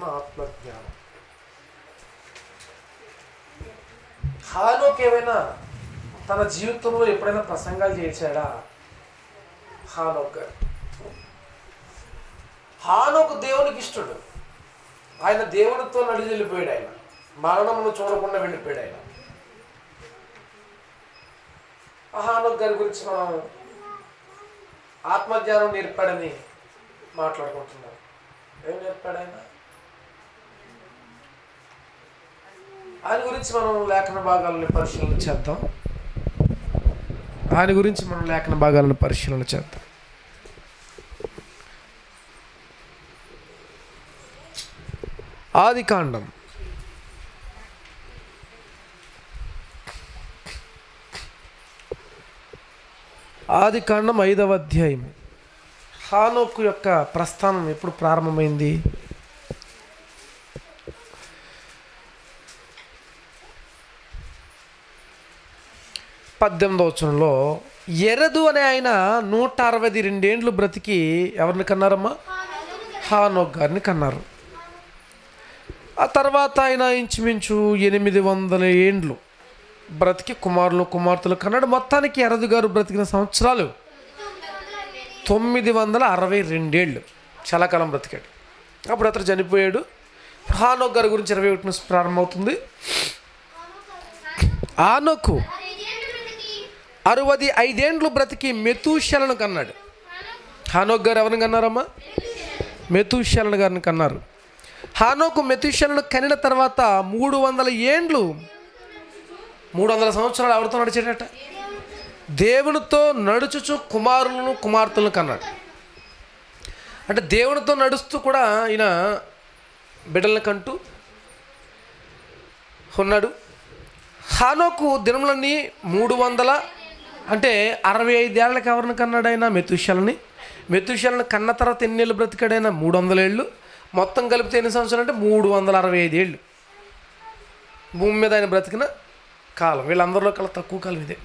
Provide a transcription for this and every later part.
ఆత్మజ్ఞానం హానోక్ ఏమైనా తన జీవితంలో ఎప్పుడైనా ప్రసంగాలు చేశాడా హానోక్ గారు హానోకు దేవునికి ఇష్టడు ఆయన దేవునితో నడిచి వెళ్ళిపోయాడు ఆయన మరణమును చూడకుండా వెళ్ళిపోయాడు ఆయన ఆ హానోక్ గారి గురించి మనం ఆత్మజ్ఞానం నేర్పాడని మాట్లాడుకుంటున్నాం ఏం నేర్పాడు ఆయన ఆయన గురించి మనం లేఖన భాగాలను పరిశీలన చేద్దాం ఆయన గురించి మనం లేఖన భాగాలను పరిశీలన చేద్దాం ఆది కాండం ఆది కాండం ఐదవ అధ్యాయం హానోకు యొక్క ప్రస్థానం ఎప్పుడు ప్రారంభమైంది పద్దెనిమిదవ వచనంలో ఎరదు అనే ఆయన నూట అరవై రెండేండ్లు బ్రతికి ఎవరిని కన్నారమ్మా హానోక్ గారిని కన్నారు ఆ తర్వాత ఆయన ఇంచుమించు ఎనిమిది వందల ఏండ్లు బ్రతికి కుమారులు కుమార్తెలు కన్నాడు మొత్తానికి ఎరదు గారు బ్రతికిన సంవత్సరాలు తొమ్మిది వందల అరవై రెండేళ్ళు చాలా కాలం బ్రతికాడు అప్పుడు అతను చనిపోయాడు హానోక్ గారి గురించి ఇరవై ఒకటి నుంచి ప్రారంభమవుతుంది ఆనోకు అరవది ఐదేండ్లు బ్రతికి మెతూశలను కన్నాడు హానోక్ గారు ఎవరిని కన్నారమ్మా మెతూశలను గారిని కన్నారు హానోకు మెతూశలను కనిన తర్వాత మూడు వందల ఏండ్లు మూడు వందల సంవత్సరాలు ఎవరితో నడిచేటట దేవునితో నడుచుచు కుమారులను కుమార్తెలను కన్నాడు అంటే దేవునితో నడుస్తూ కూడా ఈయన బిడ్డలను కంటూ ఉన్నాడు హానోకు దినములన్నీ మూడు వందల అంటే అరవై ఐదేళ్ళకి ఎవరిని కన్నాడు ఆయన మెతుషాలని మెతుషాలను కన్న తర్వాత ఎన్ని ఏళ్ళు బ్రతికాడైనా మూడు వందల ఏళ్ళు మొత్తం కలిపితే ఎన్ని సంవత్సరాలు అంటే మూడు వందల అరవై ఐదు ఏళ్ళు భూమి మీద ఆయన బ్రతికిన కాలం వీళ్ళందరిలో కల్లా తక్కువ కాలం ఇదే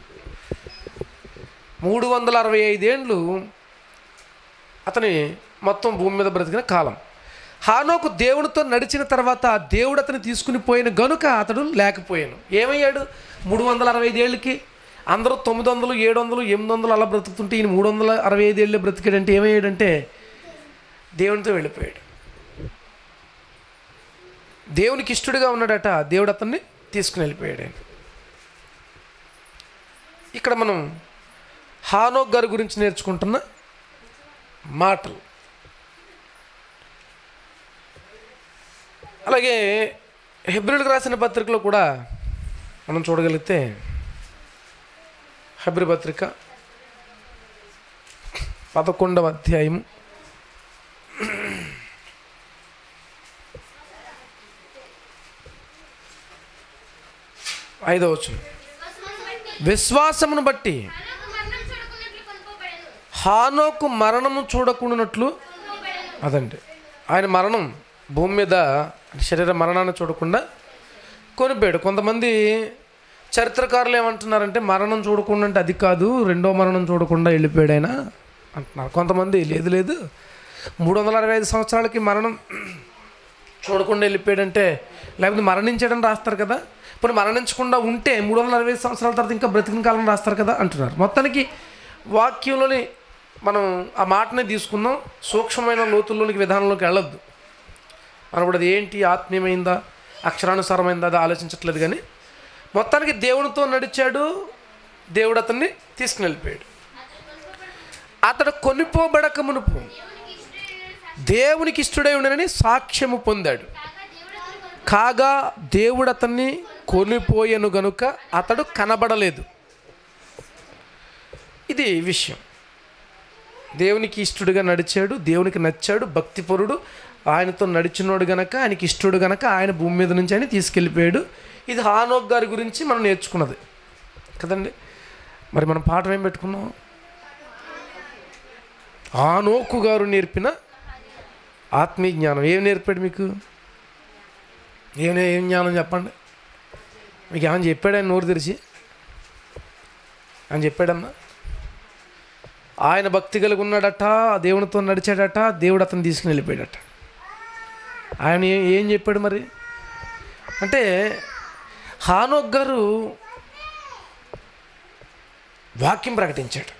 మూడు వందల అరవై ఐదేండ్లు అతని మొత్తం భూమి మీద బ్రతికిన కాలం హానోకు దేవునితో నడిచిన తర్వాత దేవుడు అతని తీసుకుని పోయిన గనుక అతడు లేకపోయాను ఏమయ్యాడు మూడు వందల అరవై ఐదేళ్ళకి అందరూ తొమ్మిది వందలు ఏడు వందలు ఎనిమిది వందలు అలా బ్రతుకుతుంటే ఈయన మూడు వందల అరవై ఐదేళ్ళే బ్రతికాడంటే ఏమయ్యాడంటే దేవునితో వెళ్ళిపోయాడు దేవునికి ఇష్టడుగా ఉన్నాడట దేవుడు అతన్ని తీసుకుని వెళ్ళిపోయాడు ఆయన ఇక్కడ మనం హానోక్ గారి గురించి నేర్చుకుంటున్న మాటలు అలాగే హెబ్రిల్కి రాసిన పత్రికలో కూడా మనం చూడగలిగితే హెబ్రి పత్రిక పదకొండవ అధ్యాయం ఐదవ వచనం విశ్వాసమును బట్టి హానోకు మరణము చూడకుండానట్లు అదండి ఆయన మరణం భూమి మీద శరీర మరణాన్ని చూడకుండా కొనిపోయాడు కొంతమంది చరిత్రకారులు ఏమంటున్నారంటే మరణం చూడకుండా అంటే అది కాదు రెండో మరణం చూడకుండా వెళ్ళిపోయాడు ఆయన అంటున్నారు కొంతమంది లేదు లేదు మూడు వందల అరవై ఐదు సంవత్సరాలకి మరణం చూడకుండా వెళ్ళిపోయాడంటే లేకపోతే మరణించాడని రాస్తారు కదా ఇప్పుడు మరణించకుండా ఉంటే మూడు వందల అరవై ఐదు సంవత్సరాల తర్వాత ఇంకా బ్రతికిన కాలం రాస్తారు కదా అంటున్నారు మొత్తానికి వాక్యంలోని మనం ఆ మాటనే తీసుకుందాం సూక్ష్మమైన లోతుల్లోనికి విధానంలోకి వెళ్ళొద్దు మనం కూడా అది ఏంటి ఆత్మీయమైందా అక్షరానుసారమైందా అది ఆలోచించట్లేదు కానీ మొత్తానికి దేవునితో నడిచాడు దేవుడు అతన్ని తీసుకుని వెళ్ళిపోయాడు అతడు కొనిపోబడక మునుపు దేవునికి ఇష్టడై ఉండనని సాక్ష్యము పొందాడు కాగా దేవుడు అతన్ని కొనిపోయెను గనుక అతడు కనబడలేదు ఇది విషయం దేవునికి ఇష్టడుగా నడిచాడు దేవునికి నచ్చాడు భక్తిపరుడు ఆయనతో నడిచినోడు గనక ఆయనకి ఇష్టడు గనక ఆయన భూమి మీద నుంచి ఆయన తీసుకెళ్ళిపోయాడు ఇది హానోక్ గారి గురించి మనం నేర్చుకున్నది కదండి మరి మనం పాఠం ఏం పెట్టుకున్నాం ఆనోకు గారు నేర్పిన ఆత్మీయ జ్ఞానం ఏం నేర్పాడు మీకు ఏం ఏం జ్ఞానం చెప్పండి మీకు ఏమని చెప్పాడు ఆయన నోరు తెరిచి అని చెప్పాడమ్మా ఆయన భక్తి కలిగి ఉన్నాడట దేవునితో నడిచాడట దేవుడు అతను తీసుకుని వెళ్ళిపోయాడట ఆయన ఏ- ఏం చెప్పాడు మరి అంటే హానోక్ గారు వాక్యం ప్రకటించాడు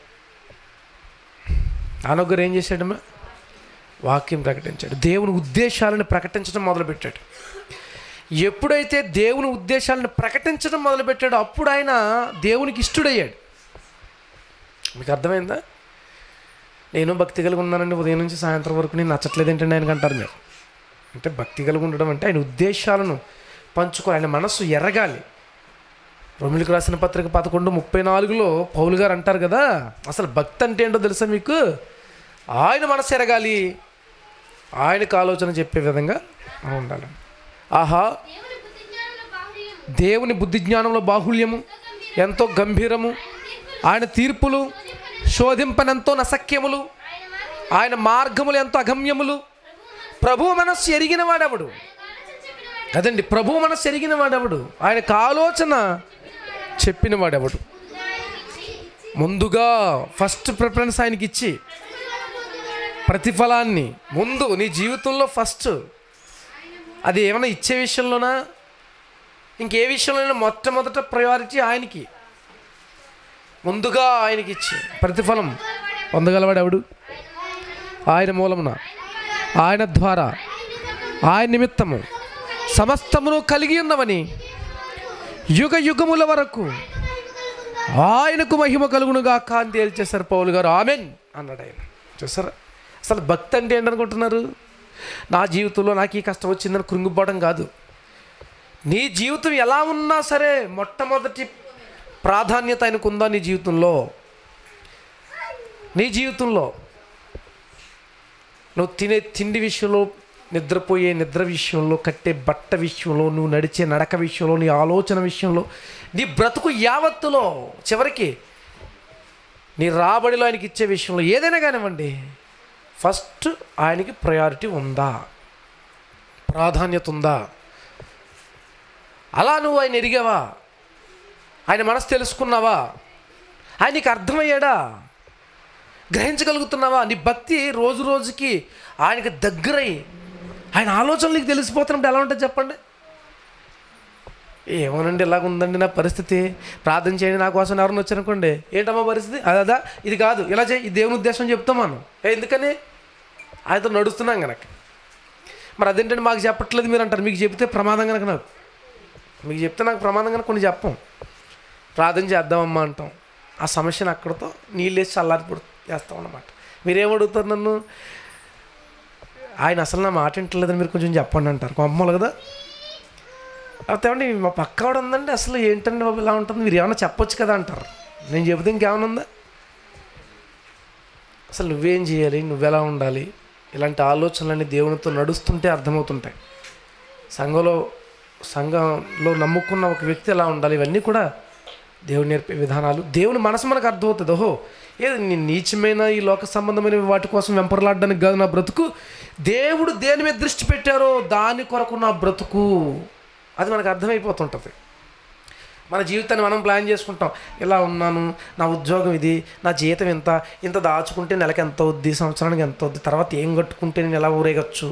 హానోక్ గారు ఏం చేశాడమ్మా వాక్యం ప్రకటించాడు దేవుని ఉద్దేశాలను ప్రకటించడం మొదలుపెట్టాడు ఎప్పుడైతే దేవుని ఉద్దేశాలను ప్రకటించడం మొదలుపెట్టాడో అప్పుడు ఆయన దేవునికి ఇష్టడయ్యాడు మీకు అర్థమైందా నేను భక్తి కలిగి ఉన్నానండి ఉదయం నుంచి సాయంత్రం వరకు నేను నచ్చట్లేదు ఏంటండి ఆయనకు అంటారు మీరు అంటే భక్తి కలిగి ఉండడం అంటే ఆయన ఉద్దేశాలను పంచుకో ఆయన మనస్సు ఎరగాలి రోమిలికి రాసిన పత్రిక పదకొండు ముప్పై నాలుగులో పౌలు గారు అంటారు కదా అసలు భక్తి అంటే ఏంటో తెలుసా మీకు ఆయన మనసు ఎరగాలి ఆయనకు ఆలోచన చెప్పే విధంగా మనం ఉండాలి ఆహా దేవుని బుద్ధి జ్ఞానంలో బాహుళ్యం దేవుని బుద్ధి జ్ఞానంలో బాహుళ్యము ఎంతో గంభీరము ఆయన తీర్పులు శోధింపనంతో నసక్యములు ఆయన మార్గం ఆయన మార్గములు ఎంతో అగమ్యములు ప్రభు మనస్సు ఎరిగిన వాడెవడు ఆలోచన చెప్పిన వాడు అదండి ప్రభు మనస్సు ఎరిగిన వాడెవడు ఆయనకు ఆలోచన చెప్పిన వాడెవడు ముందుగా ఫస్ట్ ప్రిఫరెన్స్ ఆయనకి ఇచ్చి ప్రతిఫలాన్ని ముందు నీ జీవితంలో ఫస్ట్ అది ఏమైనా ఇచ్చే విషయంలోనా ఇంకే విషయంలోనైనా మొట్టమొదట ప్రయారిటీ ఆయనకి ముందుగా ఆయనకి ఇచ్చి ప్రతిఫలం పొందగలవాడు ఎవడు ఆయన మూలమున ఆయన ద్వారా ఆయన నిమిత్తము సమస్తమును కలిగి ఉన్నవని యుగ యుగముల వరకు ఆయనకు మహిమ కలుగునుగా అని తేల్చేశారు పౌలు గారు ఆమెన్ అన్నాడు ఆయన చూసారా అసలు భక్తి అంటే ఏంటనుకుంటున్నారు నా జీవితంలో నాకు ఈ కష్టం వచ్చిందని కృంగిపోవడం కాదు నీ జీవితం ఎలా ఉన్నా సరే మొట్టమొదటి ప్రాధాన్యత ఆయనకు ఉందా నీ జీవితంలో నీ జీవితంలో నువ్వు తినే తిండి విషయంలో నిద్రపోయే నిద్ర విషయంలో కట్టే బట్ట విషయంలో నువ్వు నడిచే నడక విషయంలో నీ ఆలోచన విషయంలో నీ బ్రతుకు యావత్తులో చివరికి నీ రాబడిలో ఆయనకి ఇచ్చే విషయంలో ఏదైనా కానివ్వండి ఫస్ట్ ఆయనకి ప్రయారిటీ ఉందా ప్రాధాన్యత ఉందా అలా నువ్వు ఆయన ఎరిగావా ఆయన మనసు తెలుసుకున్నావా ఆయనకి అర్థమయ్యాడా గ్రహించగలుగుతున్నావా నీ భక్తి రోజు రోజుకి ఆయనకి దగ్గరై ఆయన ఆలోచనలు నీకు తెలిసిపోతున్నప్పుడు ఎలా ఉంటుంది చెప్పండి ఏమోనండి ఇలాగ ఉందండి నా పరిస్థితి ప్రార్థన చేయండి నా కోసం ఎవరైనా వచ్చారనుకోండి ఏంటమ్మా పరిస్థితి అదా ఇది కాదు ఇలా చేయి ఇది దేవుని ఉద్దేశం చెప్తాం మనం ఏ ఎందుకని ఆయనతో నడుస్తున్నాం కనుక మరి అదేంటంటే మాకు చెప్పట్లేదు మీరు అంటారు మీకు చెప్తే ప్రమాదం కనుక నాకు మీకు చెప్తే నాకు ప్రమాదం కనుక కొన్ని చెప్పం ప్రార్థన చేద్దామమ్మా అంటాం ఆ సమస్యను అక్కడితో నీళ్ళు వేసి చల్లారిపడు చేస్తాం అన్నమాట మీరేమడుగుతారు నన్ను ఆయన అసలు నా మాట వింటలేదని మీరు కొంచెం చెప్పండి అంటారు కొమ్మలు కదా లేకపోతే ఏమండి మా పక్క ఆవిడ ఉందండి అసలు ఏంటండి బాబు ఇలా ఉంటుంది మీరు ఏమైనా చెప్పొచ్చు కదా అంటారు నేను చెబితే ఇంకేమైనా ఉందా అసలు నువ్వేం చేయాలి నువ్వెలా ఉండాలి ఇలాంటి ఆలోచనలన్నీ దేవునితో నడుస్తుంటే అర్థమవుతుంటాయి సంఘంలో సంఘంలో నమ్ముకున్న ఒక వ్యక్తి ఎలా ఉండాలి ఇవన్నీ కూడా దేవుడు నేర్పే విధానాలు దేవుని మనసు మనకు అర్థమవుతుంది ఓహో ఏది నీ నీచమైన ఈ లోక సంబంధమైన వాటి కోసం వెంపర్లాడడానికి కాదు నా బ్రతుకు దేవుడు దేని మీద దృష్టి పెట్టారో దాని కొరకు నా బ్రతుకు అది మనకు అర్థమైపోతుంటుంది మన జీవితాన్ని మనం ప్లాన్ చేసుకుంటాం ఇలా ఉన్నాను నా ఉద్యోగం ఇది నా జీతం ఎంత ఇంత దాచుకుంటే నెలకి ఎంత అవుద్ది సంవత్సరానికి ఎంత అవుద్ది తర్వాత ఏం కట్టుకుంటే నేను ఎలా ఊరేగచ్చు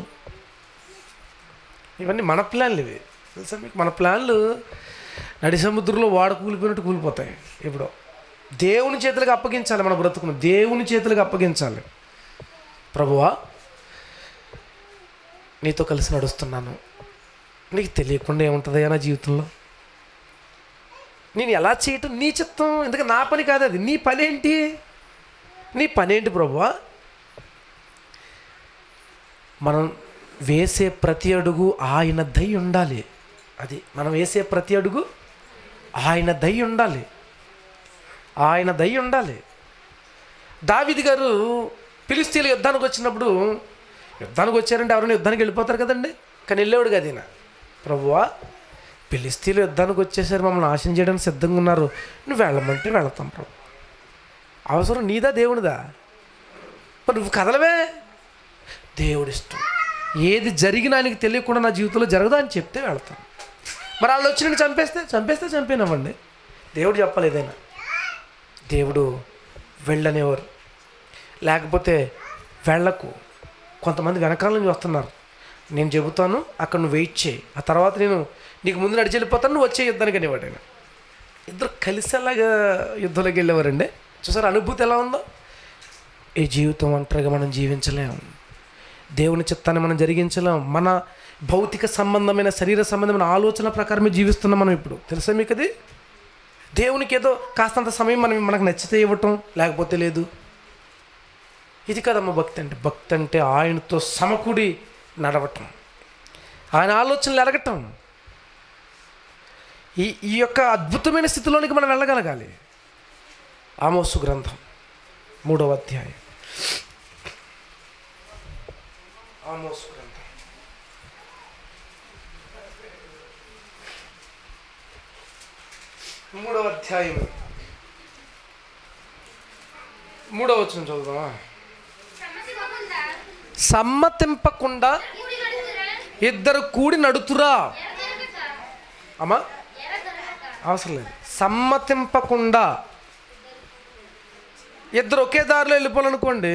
ఇవన్నీ మన ప్లాన్లు ఇవి తెలుసా మీకు మన ప్లాన్లు నడి సముద్రంలో వాడ కూలిపోయినట్టు కూలిపోతాయి ఇప్పుడు దేవుని చేతులకు అప్పగించాలి మన బ్రతుకును దేవుని చేతులకు అప్పగించాలి ప్రభువా నీతో కలిసి నడుస్తున్నాను నీకు తెలియకుండా ఏముంటుందయ్యా నా జీవితంలో నేను ఎలా చేయటం నీ చిత్తం ఎందుకంటే నా పని కాదు అది నీ పని ఏంటి నీ పని ఏంటి ప్రభువా మనం వేసే ప్రతి అడుగు ఆయన దయ ఉండాలి అది మనం వేసే ప్రతి అడుగు ఆయన దయ ఉండాలి ఆయన దయ ఉండాలి దావిది గారు పిలిస్తీన్ల యుద్ధానికి వచ్చినప్పుడు యుద్ధానికి వచ్చారంటే ఎవరైనా యుద్ధానికి వెళ్ళిపోతారు కదండి కానీ వెళ్ళేవాడు కదా ఈయన ప్రభువా పిలిస్తీన్లు యుద్ధానికి వచ్చేసరి మమ్మల్ని నాశనం చేయడానికి సిద్ధంగా ఉన్నారు నువ్వు వెళ్ళమంటే వెళతాం ప్రభు అవసరం నీదా దేవునిదా మరి నువ్వు కదలవే దేవుడి ఇష్టం ఏది జరిగినా ఆయనకి తెలియకుండా నా జీవితంలో జరగదా అని చెప్తే వెళ్తాను మరి వాళ్ళు వచ్చి నేను చంపేస్తే చంపేస్తే చంపేనవ్వండి దేవుడు చెప్పాలి ఏదైనా దేవుడు వెళ్ళనేవారు లేకపోతే వెళ్ళకు కొంతమంది వెనకాల నుంచి వస్తున్నారు నేను చెబుతాను అక్కడ నువ్వు వెయిట్ చేయి ఆ తర్వాత నేను నీకు ముందు నడిచి వెళ్ళిపోతాను నువ్వు వచ్చే యుద్ధానికి అనేవాడు ఆయన ఇద్దరు కలిసి అలాగా యుద్ధంలోకి వెళ్ళేవారండి చూసారు అనుభూతి ఎలా ఉందో ఈ జీవితం ఒంటరిగా మనం జీవించలేం దేవుని చిత్తాన్ని మనం జరిగించలేం మన భౌతిక సంబంధమైన శరీర సంబంధమైన ఆలోచన ప్రకారమే జీవిస్తున్నాం మనం ఇప్పుడు తెలుసా మీకు అది దేవునికి ఏదో కాస్తంత సమయం మనం మనకు నచ్చితే ఇవ్వటం లేకపోతే లేదు ఇది కదమ్మ భక్తి అంటే భక్తి అంటే ఆయనతో సమకూడి నడవటం ఆయన ఆలోచనలు ఎరగటం ఈ ఈ యొక్క అద్భుతమైన స్థితిలోనికి మనం వెళ్ళగలగాలి ఆమోసు గ్రంథం మూడవ అధ్యాయం ఆమోసు గ్రంథం మూడవ అధ్యాయం మూడవ వచ్చిన చదువుదామా సమస్య కాకుండా సమ్మతింపకుండా కూడి నడుచురా ఇద్దరు కూడి నడుతురా ఎర దొరకక అమ్మా ఎర దొరకక అవసరం లేదు సమ్మతింపకుండా ఇద్దరు ఒకే దారిలో వెళ్ళిపోవాలనుకోండి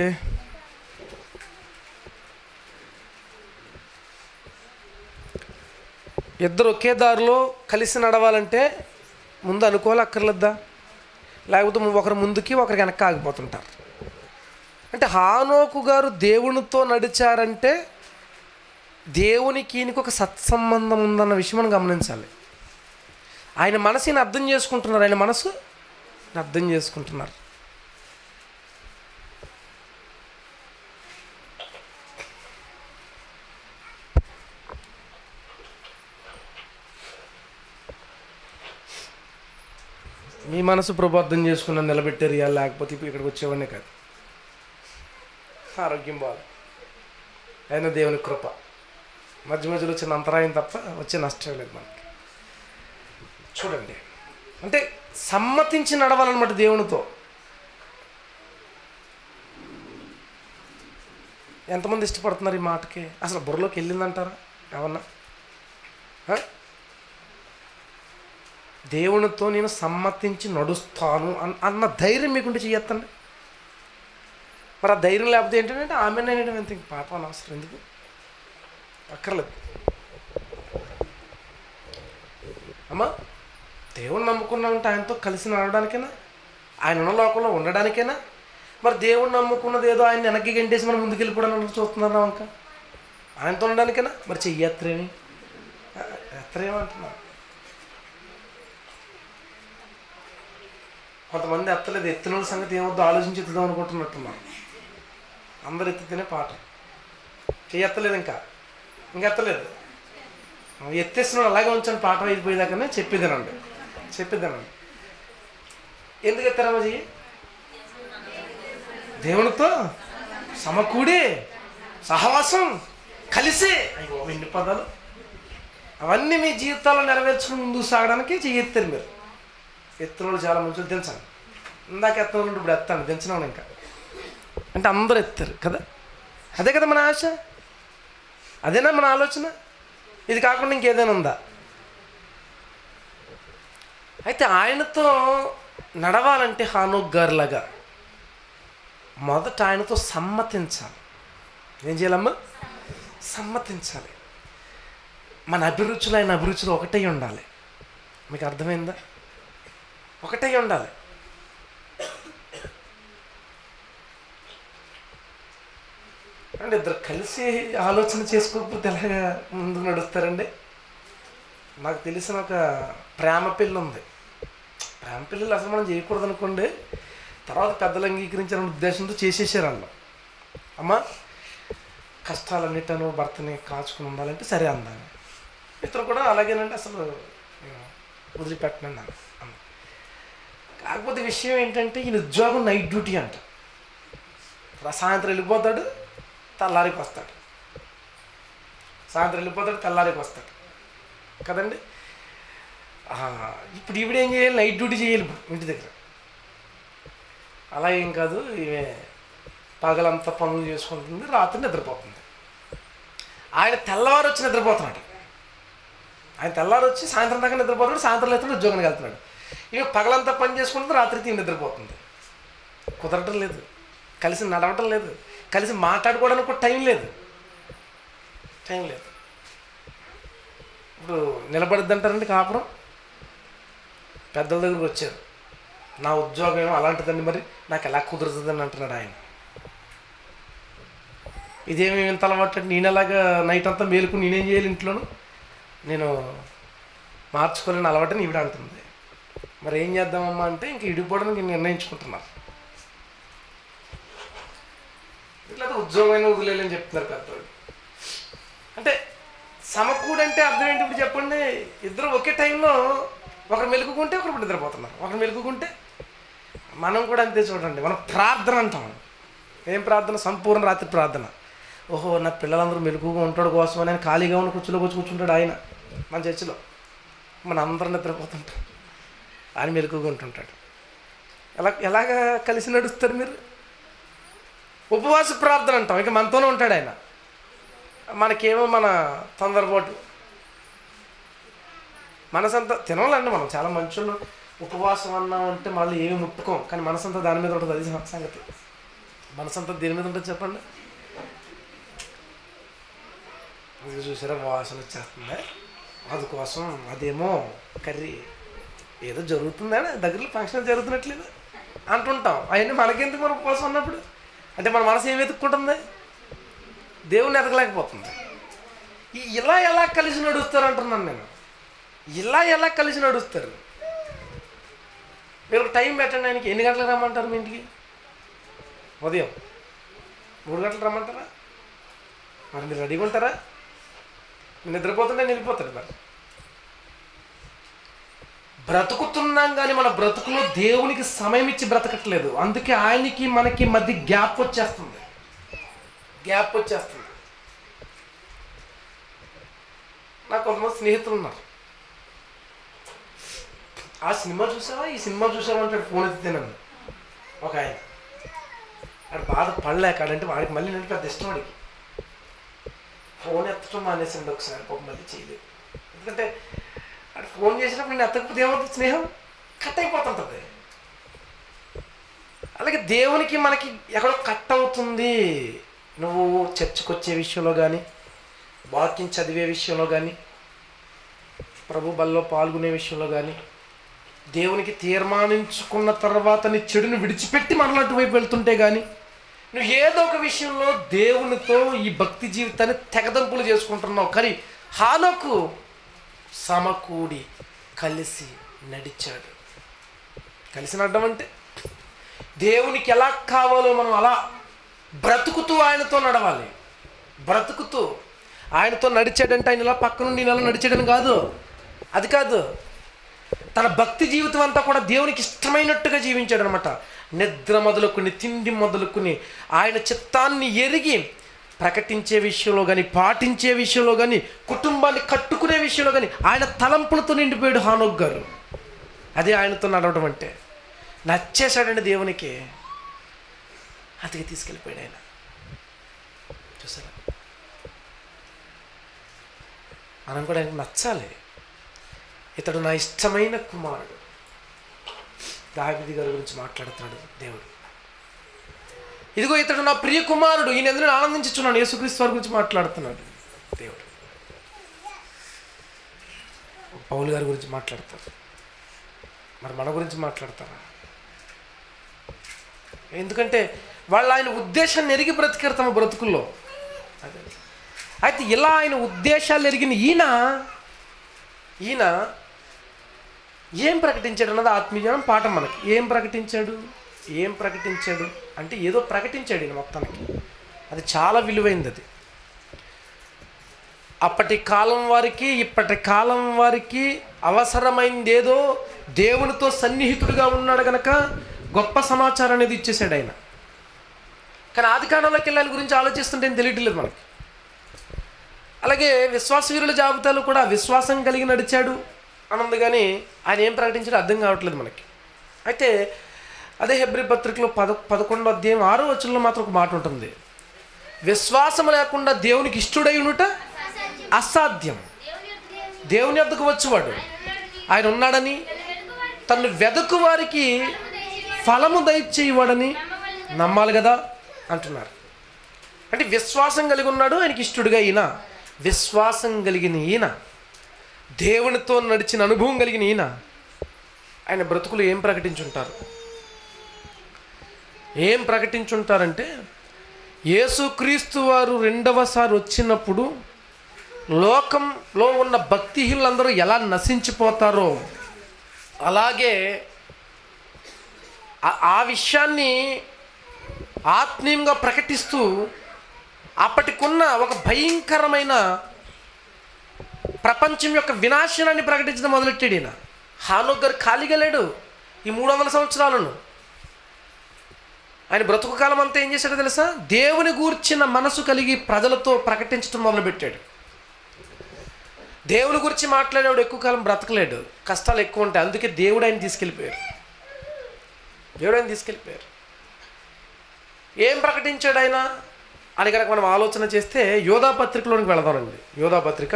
ఇద్దరు ఒకే దారిలో కలిసి నడవాలంటే ముందు అనుకోవాలి అక్కర్లేద్దా లేకపోతే ఒకరు ముందుకి ఒకరికి వెనక్కి ఆగిపోతుంటారు అంటే హానోకు గారు దేవునితో నడిచారంటే దేవునికి ఈయనకి ఒక సత్సంబంధం ఉందన్న విషయం మనం గమనించాలి ఆయన మనసుని అర్థం చేసుకుంటున్నారు ఆయన మనసు అర్థం చేసుకుంటున్నారు మీ మనసు ప్రభు అర్థం చేసుకున్న నిలబెట్టారు ఇవాళ లేకపోతే ఇప్పుడు ఇక్కడికి వచ్చేవాడినే కాదు ఆరోగ్యం బాగా అయినా దేవుని కృప మధ్య మధ్యలో వచ్చిన అంతరాయం తప్ప వచ్చే నష్టం లేదు మనకి చూడండి అంటే సమ్మతించి నడవాలన్నమాట దేవునితో ఎంతమంది ఇష్టపడుతున్నారు ఈ మాటకి అసలు బుర్రలోకి వెళ్ళిందంటారా ఏమన్నా ఆ? దేవునితో నేను సమ్మతించి నడుస్తాను అన్ అన్న ధైర్యం మీకుంటే చెయ్యొత్తండి మరి ఆ ధైర్యం లేకపోతే ఏంటంటే ఆమె నేను ఎంత పాపం అనవసరం ఎందుకు అక్కర్లేదు అమ్మా దేవుని నమ్ముకున్నామంటే ఆయనతో కలిసి నడవడానికైనా ఆయన ఉన్న లోకంలో ఉండడానికైనా మరి దేవుణ్ణి నమ్ముకున్నది ఏదో ఆయన వెనక్కి గంటేసి మనం ముందుకు వెళ్ళిపోవడానికి చూస్తున్నారా ఇంకా ఆయనతో ఉండడానికైనా మరి చెయ్యి ఎత్తరేమి ఎత్తరేమంటున్నా కొంతమంది ఎత్తలేదు ఎత్తిన వాళ్ళ సంగతి ఏమొద్దు ఆలోచించి ఎత్తుదాం అనుకుంటున్నట్టున్నారు అందరు ఎత్తితేనే పాట చెయ్యి ఎత్తలేదు ఇంకా ఇంకా ఎత్తలేదు ఎత్తేసిన అలాగే ఉంచాను పాట అయిపోయేదాకానే చెప్పేదానండి చెప్పేదానండి ఎందుకు ఎత్తారమ్మా చెయ్యి దేవునితో సమకూడి సహవాసం కలిసి అయ్యో ఎన్ని పదాలు అవన్నీ మీ జీవితాల్లో నెరవేర్చుకుని ముందుకు సాగడానికి చెయ్యి ఎత్తారు మీరు ఎత్తున వాళ్ళు చాలా మంచులు దించాను ఇందాక ఎత్తన వాళ్ళు ఇప్పుడు ఎత్తాను దించినాను ఇంకా అంటే అందరూ ఎత్తారు కదా అదే కదా మన ఆశ అదేనా మన ఆలోచన ఇది కాకుండా ఇంకేదైనా ఉందా అయితే ఆయనతో నడవాలంటే హానోక్ గారిలాగా మొదట ఆయనతో సమ్మతించాలి ఏం చేయాలమ్మా సమ్మతించాలి మన అభిరుచులు ఆయన అభిరుచులు ఒకటే ఉండాలి మీకు అర్థమైందా ఒకటే ఉండాలి అంటే ఇద్దరు కలిసి ఆలోచన చేసుకోకపోతే ఎలాగా ముందుకు నడుస్తారండి నాకు తెలిసిన ఒక ప్రేమ పిల్ల ఉంది ప్రేమ పిల్లలు అసలు మనం చేయకూడదు అనుకోండి తర్వాత పెద్దలు అంగీకరించిన ఉద్దేశంతో చేసేసారు వాళ్ళు అమ్మా కష్టాలన్నిటను భర్తని కాచుకుని ఉండాలంటే సరే అందాను ఇతరు కూడా అలాగేనండి అసలు నేను వదిలిపెట్టనండి అన్న అన్న. కాకపోతే విషయం ఏంటంటే ఈయన ఉద్యోగం నైట్ డ్యూటీ అంట రా- సాయంత్రం వెళ్ళిపోతాడు తెల్లారికి వస్తాడు సాయంత్రం వెళ్ళిపోతాడు తెల్లారికి వస్తాడు కదండి ఆ, ఇప్పుడు ఈవిడ ఏం చేయాలి నైట్ డ్యూటీ చేయాలి ఇప్పుడు ఇంటి దగ్గర అలా ఏం కాదు ఈమె పగలంతా పనులు చేసుకుంటుంది రాత్రి నిద్రపోతుంది ఆయన తెల్లవారు వచ్చి నిద్రపోతున్నాడు ఆయన తెల్లారు వచ్చి సాయంత్రం దాకా నిద్రపోతాడు సాయంత్రం లేకుండా ఉద్యోగానికి వెళ్తున్నాడు ఇవి పగలంతా పని చేసుకుంటుంది రాత్రి తీసి నిద్రపోతుంది కుదరటం లేదు కలిసి నడవటం లేదు కలిసి మాట్లాడుకోవడానికి కూడా టైం లేదు టైం లేదు ఇప్పుడు నిలబడిద్ది అంటారండి కాపురం పెద్దల దగ్గరకు వచ్చారు నా ఉద్యోగం ఏమో అలాంటిదండి మరి నాకు ఎలా కుదురుతుందని అంటున్నాడు ఆయన ఇదేమి ఇంత అలవాటు అంటే నేను ఎలాగా నైట్ అంతా మేలుకుని నేనేం చేయాలి ఇంట్లోను నేను మార్చుకోలేని అలవాటని ఈవిడ అంటుంది మరి ఏం చేద్దామమ్మా అంటే ఇంక ఇడిపోవడానికి నిర్ణయించుకుంటున్నారు ఇట్లా ఉద్యోగమైన వదిలేని చెప్తున్నారు పెద్దవాళ్ళు అంటే సమకూడంటే అర్థం ఏంటి ఇప్పుడు చెప్పండి ఇద్దరు ఒకే టైంలో ఒకరు మెలుగుకుంటే ఒకరు నిద్రపోతున్నారు ఒకరు మెలుగుకుంటే మనం కూడా అంతే చూడండి మనం ప్రార్థన అంటాం ఏం ప్రార్థన సంపూర్ణ రాత్రి ప్రార్థన ఓహో నా పిల్లలందరూ మెలుగుగా ఉంటాడు కోసం అని ఆయన ఖాళీగా ఉన్న కూర్చులో వచ్చి కూర్చుంటాడు ఆయన మన చర్చిలో మన అందరం నిద్రపోతుంటాం ఆయన మెలుగుగా ఉంటుంటాడు ఎలా ఎలాగా కలిసి నడుస్తారు మీరు ఉపవాస ప్రార్థన అంటాం ఇక మనతోనే ఉంటాడు ఆయన మనకేమో మన తొందరపాటు మనసంతా తినాలండి మనం చాలా మంచోళ్ళు ఉపవాసం అన్నాం అంటే మళ్ళీ ఏమి ముట్టుకోం కానీ మనసంతా దాని మీద ఉంటుంది అది సం- సంగతి మనసంతా దేని మీద ఉంటుంది చెప్పండి ఇది చూసారా వాసన వచ్చేస్తుంది అందుకోసం అదేమో కర్రీ ఏదో జరుగుతుందా దగ్గరలో ఫంక్షన్ జరుగుతున్నట్లేదు అంటుంటాం అవన్నీ మనకెందుకు మన ఉపవాసం ఉన్నప్పుడు అంటే మన మనసు ఏం వెతుక్కుంటుంది దేవుణ్ణి ఎదగలేకపోతుంది ఈ ఇలా ఎలా కలిసి నడుస్తారు అంటున్నాను నేను ఇలా ఎలా కలిసి నడుస్తారు మీరు ఒక టైం పెట్టండి ఆయనకి ఎన్ని గంటలకు రమ్మంటారు మీ ఇంటికి ఉదయం మూడు గంటలకు రమ్మంటారా మరి మీరు రెడీగా ఉంటారా మీరు నిద్రపోతుంటే నేను వెళ్ళిపోతాడు మరి బ్రతుకుతున్నాం కానీ మన బ్రతుకులో దేవునికి సమయం ఇచ్చి బ్రతకట్లేదు అందుకే ఆయనకి మనకి మధ్య గ్యాప్ వచ్చేస్తుంది గ్యాప్ వచ్చేస్తుంది నాకు కొంతమంది స్నేహితులు ఉన్నారు ఆ సినిమా చూసావా ఈ సినిమా చూసావా అంటాడు ఫోన్ ఎత్తితే నన్ను ఒక ఆయన ఆడు బాధ పడలేక ఆడంటే వాడికి మళ్ళీ నేను పెద్ద ఇష్టం వాడికి ఫోన్ ఎత్తడం మానేసింది ఒకసారి పాపం మళ్ళీ చేయలేదు ఎందుకంటే ఆడు ఫోన్ చేసినప్పుడు నేను ఎత్తకపోతే ఏమవుతుంది స్నేహం కట్ అయిపోతుంటుంది అలాగే దేవునికి మనకి ఎక్కడో కట్ అవుతుంది నువ్వు చర్చకు వచ్చే విషయంలో కానీ వాక్యం చదివే విషయంలో కానీ ప్రభు బల్లో పాల్గొనే విషయంలో కానీ దేవునికి తీర్మానించుకున్న తర్వాత నీ చెడుని విడిచిపెట్టి మరలాంటి వైపు వెళ్తుంటే కానీ నువ్వు ఏదో ఒక విషయంలో దేవునితో ఈ భక్తి జీవితాన్ని తెగదంపులు చేసుకుంటున్నావు కానీ హానకు సమకూడి కలిసి నడిచాడు కలిసి నడడం అంటే దేవునికి ఎలా కావాలో మనం అలా బ్రతుకుతూ ఆయనతో నడవాలి బ్రతుకుతూ ఆయనతో నడిచాడంటే ఆయన ఇలా పక్క నుండి ఇలా నడిచాడని కాదు అది కాదు తన భక్తి జీవితం అంతా కూడా దేవునికి ఇష్టమైనట్టుగా జీవించాడు అనమాట నిద్ర మొదలుకుని తిండి మొదలుకుని ఆయన చిత్తాన్ని ఎరిగి ప్రకటించే విషయంలో కానీ పాటించే విషయంలో కానీ కుటుంబాన్ని కట్టుకునే విషయంలో కానీ ఆయన తలంపులతో నిండిపోయాడు హానోక్ గారు అదే ఆయనతో నడవడం అంటే నచ్చేశాడండి దేవునికి అతికి తీసుకెళ్ళిపోయాడు ఆయన చూసారా మనం కూడా ఆయనకు నచ్చాలి ఇతడు నా ఇష్టమైన కుమారుడు దావిది గారి గురించి మాట్లాడుతున్నాడు దేవుడు ఇదిగో ఇతడు నా ప్రియ కుమారుడు ఈయన ఎందుకు ఆనందించుచున్నాను యేసుక్రీస్తు వారి గురించి మాట్లాడుతున్నాడు దేవుడు పౌలు గారి గురించి మాట్లాడతారు మరి మన గురించి మాట్లాడతారా ఎందుకంటే వాళ్ళు ఆయన ఉద్దేశాన్ని ఎరిగి బ్రతికారు తమ బ్రతుకుల్లో అదే అయితే ఇలా ఆయన ఉద్దేశాలు ఎరిగిన ఈయన ఈయన ఏం ప్రకటించాడు అన్నది ఆత్మీయం పాఠం మనకి ఏం ప్రకటించాడు ఏం ప్రకటించాడు అంటే ఏదో ప్రకటించాడు ఈయన మొత్తానికి అది చాలా విలువైంది అది అప్పటి కాలం వారికి ఇప్పటి కాలం వారికి అవసరమైంది ఏదో దేవునితో సన్నిహితుడిగా ఉన్నాడు గనక గొప్ప సమాచారం అనేది ఇచ్చేసాడు ఆయన కానీ ఆది కాలంలోకి వెళ్ళాలి గురించి ఆలోచిస్తుంటే ఏం తెలియట్లేదు మనకి అలాగే విశ్వాస వీరుల జాబితాలో కూడా విశ్వాసం కలిగి నడిచాడు అన్నది కానీ ఆయన ఏం ప్రకటించాడో అర్థం కావట్లేదు మనకి అయితే అదే హెబ్రి పత్రికలో పద పదకొండో అధ్యాయం ఆరో వచనంలో మాత్రం ఒక మాట ఉంటుంది విశ్వాసం లేకుండా దేవునికి ఇష్టడై ఉండుట అసాధ్యం దేవుని యొక్క దేవుని దేవుని వద్దకు వచ్చేవాడు ఉన్నాడని ఆయన ఉన్నాడని వెనుకవారి తను వెదకు వారికి దయచేసి ఫలము దయచేయవాడని నమ్మవలెను. నమ్మాలి కదా అంటున్నారు అంటే విశ్వాసం కలిగి ఉన్నాడు ఆయనకి ఇష్టడుగా ఈయన విశ్వాసం కలిగిన ఈయన దేవునితో నడిచిన అనుభవం కలిగిన ఈయన ఆయన బ్రతుకులు ఏం ప్రకటించుంటారు ఏం ప్రకటించుంటారంటే యేసుక్రీస్తు వారు రెండవసారి వచ్చినప్పుడు లోకంలో ఉన్న భక్తిహీనులందరూ ఎలా నశించిపోతారో అలాగే ఆ- ఆ విషయాన్ని ఆత్మీయంగా ప్రకటిస్తూ అప్పటికున్న ఒక భయంకరమైన ప్రపంచం యొక్క వినాశనాన్ని ప్రకటించడం మొదలెట్టాడు ఈయన హానోక్ గారు ఖాళీగా లేడు ఈ మూడు వందల సంవత్సరాలను ఆయన బ్రతుకు కాలం అంతా ఏం చేశాడో తెలుసా దేవుని గూర్చిన మనసు కలిగి ప్రజలతో ప్రకటించడం మొదలుపెట్టాడు దేవుని గురించి మాట్లాడేవాడు ఎక్కువ కాలం బ్రతకలేడు కష్టాలు ఎక్కువ ఉంటాయి అందుకే దేవుడు ఆయన తీసుకెళ్ళిపోయారు దేవుడు ఆయన తీసుకెళ్ళిపోయారు ఏం ప్రకటించాడు ఆయన అని కనుక మనం ఆలోచన చేస్తే యోధా పత్రికలోనికి వెళదామండి యోధా పత్రిక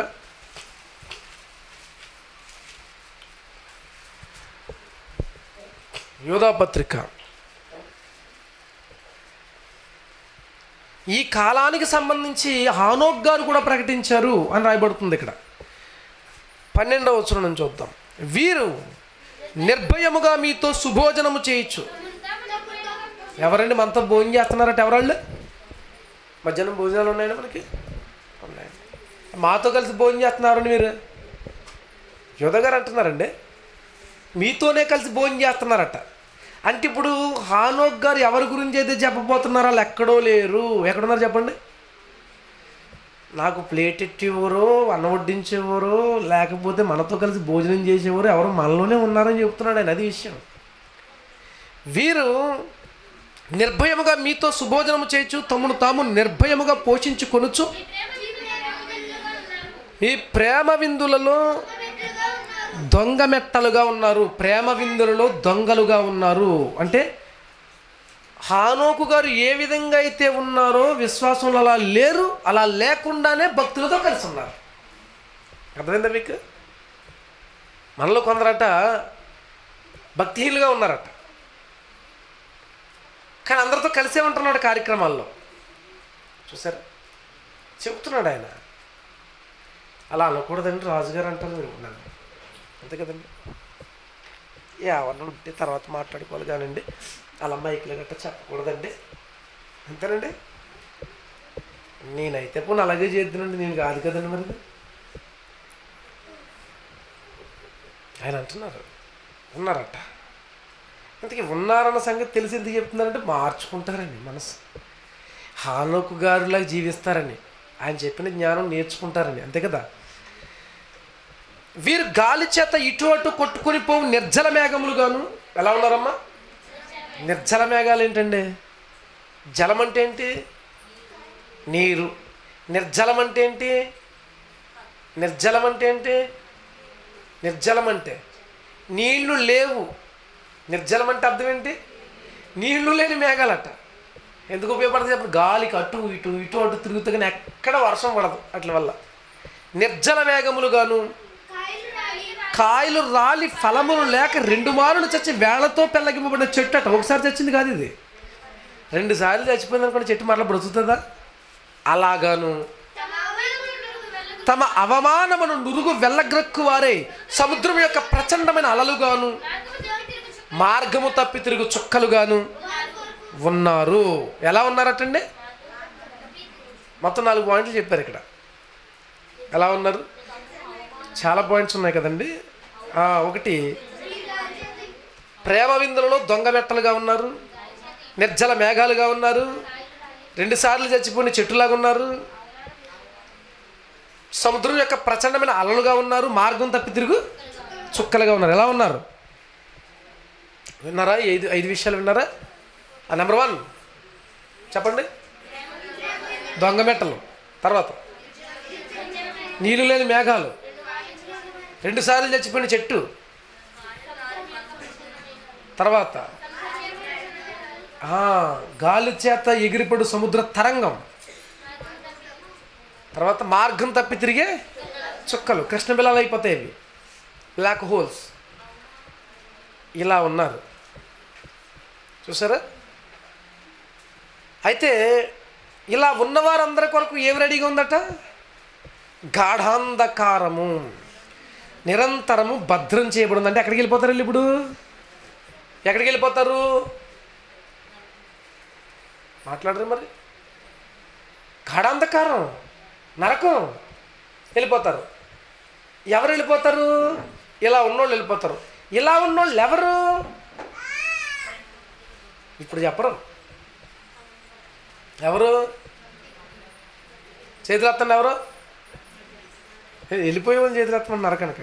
యోధా పత్రిక ఈ కాలానికి సంబంధించి హానోక్ గారు కూడా ప్రకటించారు అని రాయబడుతుంది ఇక్కడ పన్నెండవ వచనం నుంచి చూద్దాం వీరు నిర్భయముగా మీతో సుభోజనము చేయొచ్చు ఎవరండి మనతో భోజనం చేస్తున్నారట ఎవరాళ్ళు మధ్యాహ్నం భోజనాలు ఉన్నాయండి మనకి ఉన్నాయండి మాతో కలిసి భోజనం చేస్తున్నారండి మీరు యోధ గారు అంటున్నారండి మీతోనే కలిసి భోజనం చేస్తున్నారట అంటే ఇప్పుడు హానోక్ గారు ఎవరి గురించి అయితే చెప్పబోతున్నారో వాళ్ళు ఎక్కడో లేరు ఎక్కడున్నారు చెప్పండి నాకు ప్లేట్ ఎట్టేవారు అన్నం వడ్డించేవారు లేకపోతే మనతో కలిసి భోజనం చేసేవారు ఎవరు మనలోనే ఉన్నారని చెప్తున్నాడు ఆయన అది విషయం వీరు నిర్భయముగా మీతో సుభోజనము చేయొచ్చు తమను తాము నిర్భయముగా పోషించుకొనుచు ఈ ప్రేమ విందులలో దొంగ మెట్టలుగా ఉన్నారు ప్రేమ విందులలో దొంగలుగా ఉన్నారు అంటే హానోకు గారు ఏ విధంగా అయితే ఉన్నారో విశ్వాసంలో అలా లేరు అలా లేకుండానే భక్తులతో కలిసి ఉన్నారు అర్థమైందా మీకు మనలో కొందరట భక్తిహీనులుగా ఉన్నారట కానీ అందరితో కలిసే ఉంటున్నాడు కార్యక్రమాల్లో చూసారా చెబుతున్నాడు ఆయన అలా అనకూడదండి రాజుగారు అంటారు మీరు నన్ను అంతే కదండి ఎవరిని ఉంటే తర్వాత మాట్లాడుకోవాలి కానండి అలా మైకులు గట్ట చెప్పకూడదండి అంతేనండి నేనైతే పోనీ అలాగే చేద్దానండి నేను కాదు కదండి మరి ఆయన అంటున్నారు ఉన్నారట ఇంతకీ ఉన్నారన్న సంగతి తెలిసి ఎందుకు చెప్తున్నారంటే మార్చుకుంటారండి మనసు హానోకు గారులాగా జీవిస్తారని ఆయన చెప్పిన జ్ఞానం నేర్చుకుంటారని అంతే కదా వీరు గాలి చేత ఇటు అటు కొట్టుకొని పోవు నిర్జల మేఘములుగాను ఎలా ఉన్నారమ్మా నిర్జల మేఘాలు ఏంటండి జలం అంటే ఏంటి నీరు నిర్జలం అంటే ఏంటి నిర్జలం అంటే ఏంటి నిర్జలం అంటే నీళ్లు లేవు నిర్జలం అంటే అర్థం ఏంటి నీళ్లు లేని మేఘాలట ఎందుకు ఉపయోగపడుతుంది చెప్పండి గాలికి అటు ఇటు ఇటు అటు తిరుగుతూ కానీ ఎక్కడ వర్షం పడదు అట్ల వల్ల నిర్జల మేఘములుగాను కాయలు రాలి ఫలములు లేక రెండు మారులు చచ్చి వేళ్లతో పెళ్ళగిమ్మబడిన చెట్టు అట ఒకసారి చచ్చింది కాదు ఇది రెండు సార్లు చచ్చిపోయింది అనుకోండి చెట్టు మరలా బ్రతుకుతుందా అలాగాను తమ అవమానమును నురుగు వెళ్ళగ్రక్కు వారే సముద్రం యొక్క ప్రచండమైన అలలుగాను మార్గము తప్పి తిరుగు చుక్కలుగాను ఉన్నారు ఎలా ఉన్నారటండి మొత్తం నాలుగు పాయింట్లు చెప్పారు ఇక్కడ ఎలా ఉన్నారు చాలా పాయింట్స్ ఉన్నాయి కదండి ఆ, ఒకటి ప్రేమ విందులలో దొంగ మెట్టలుగా ఉన్నారు నిర్జల మేఘాలుగా ఉన్నారు రెండుసార్లు చచ్చిపోయిన చెట్టులాగా ఉన్నారు సముద్రం యొక్క ప్రచండమైన అలలుగా ఉన్నారు మార్గం తప్పి తిరుగు చుక్కలుగా ఉన్నారు ఎలా ఉన్నారు విన్నారా ఈ ఐదు ఐదు విషయాలు విన్నారా ఆ నెంబర్ వన్ చెప్పండి దొంగ మెట్టలు తర్వాత నీళ్ళు లేని మేఘాలు రెండుసార్లు చచ్చిపోయిన చెట్టు తర్వాత ఆ, గాలి చేత ఎగిరిపడు సముద్ర తరంగం తర్వాత మార్గం తప్పి తిరిగే చుక్కలు కృష్ణ బిలాలు అయిపోతాయి ఇవి బ్లాక్ హోల్స్ ఇలా ఉన్నారు చూసారా అయితే ఇలా ఉన్నవారందరి కొరకు ఏమి రెడీగా ఉందట గాఢాంధకారము నిరంతరము భద్రం చేయబడింది అంటే ఎక్కడికి వెళ్ళిపోతారు వీళ్ళు ఇప్పుడు ఎక్కడికి వెళ్ళిపోతారు మాట్లాడరు మరి గాఢాంధకారం నరకం వెళ్ళిపోతారు ఎవరు వెళ్ళిపోతారు ఇలా ఉన్నోళ్ళు వెళ్ళిపోతారు ఇలా ఉన్నోళ్ళు ఎవరు ఇప్పుడు చెప్పరు ఎవరు చేతులెత్తండి ఎవరు ఏ, వెళ్ళిపోయే వాళ్ళు చేతులెత్తమన్నారు కనుక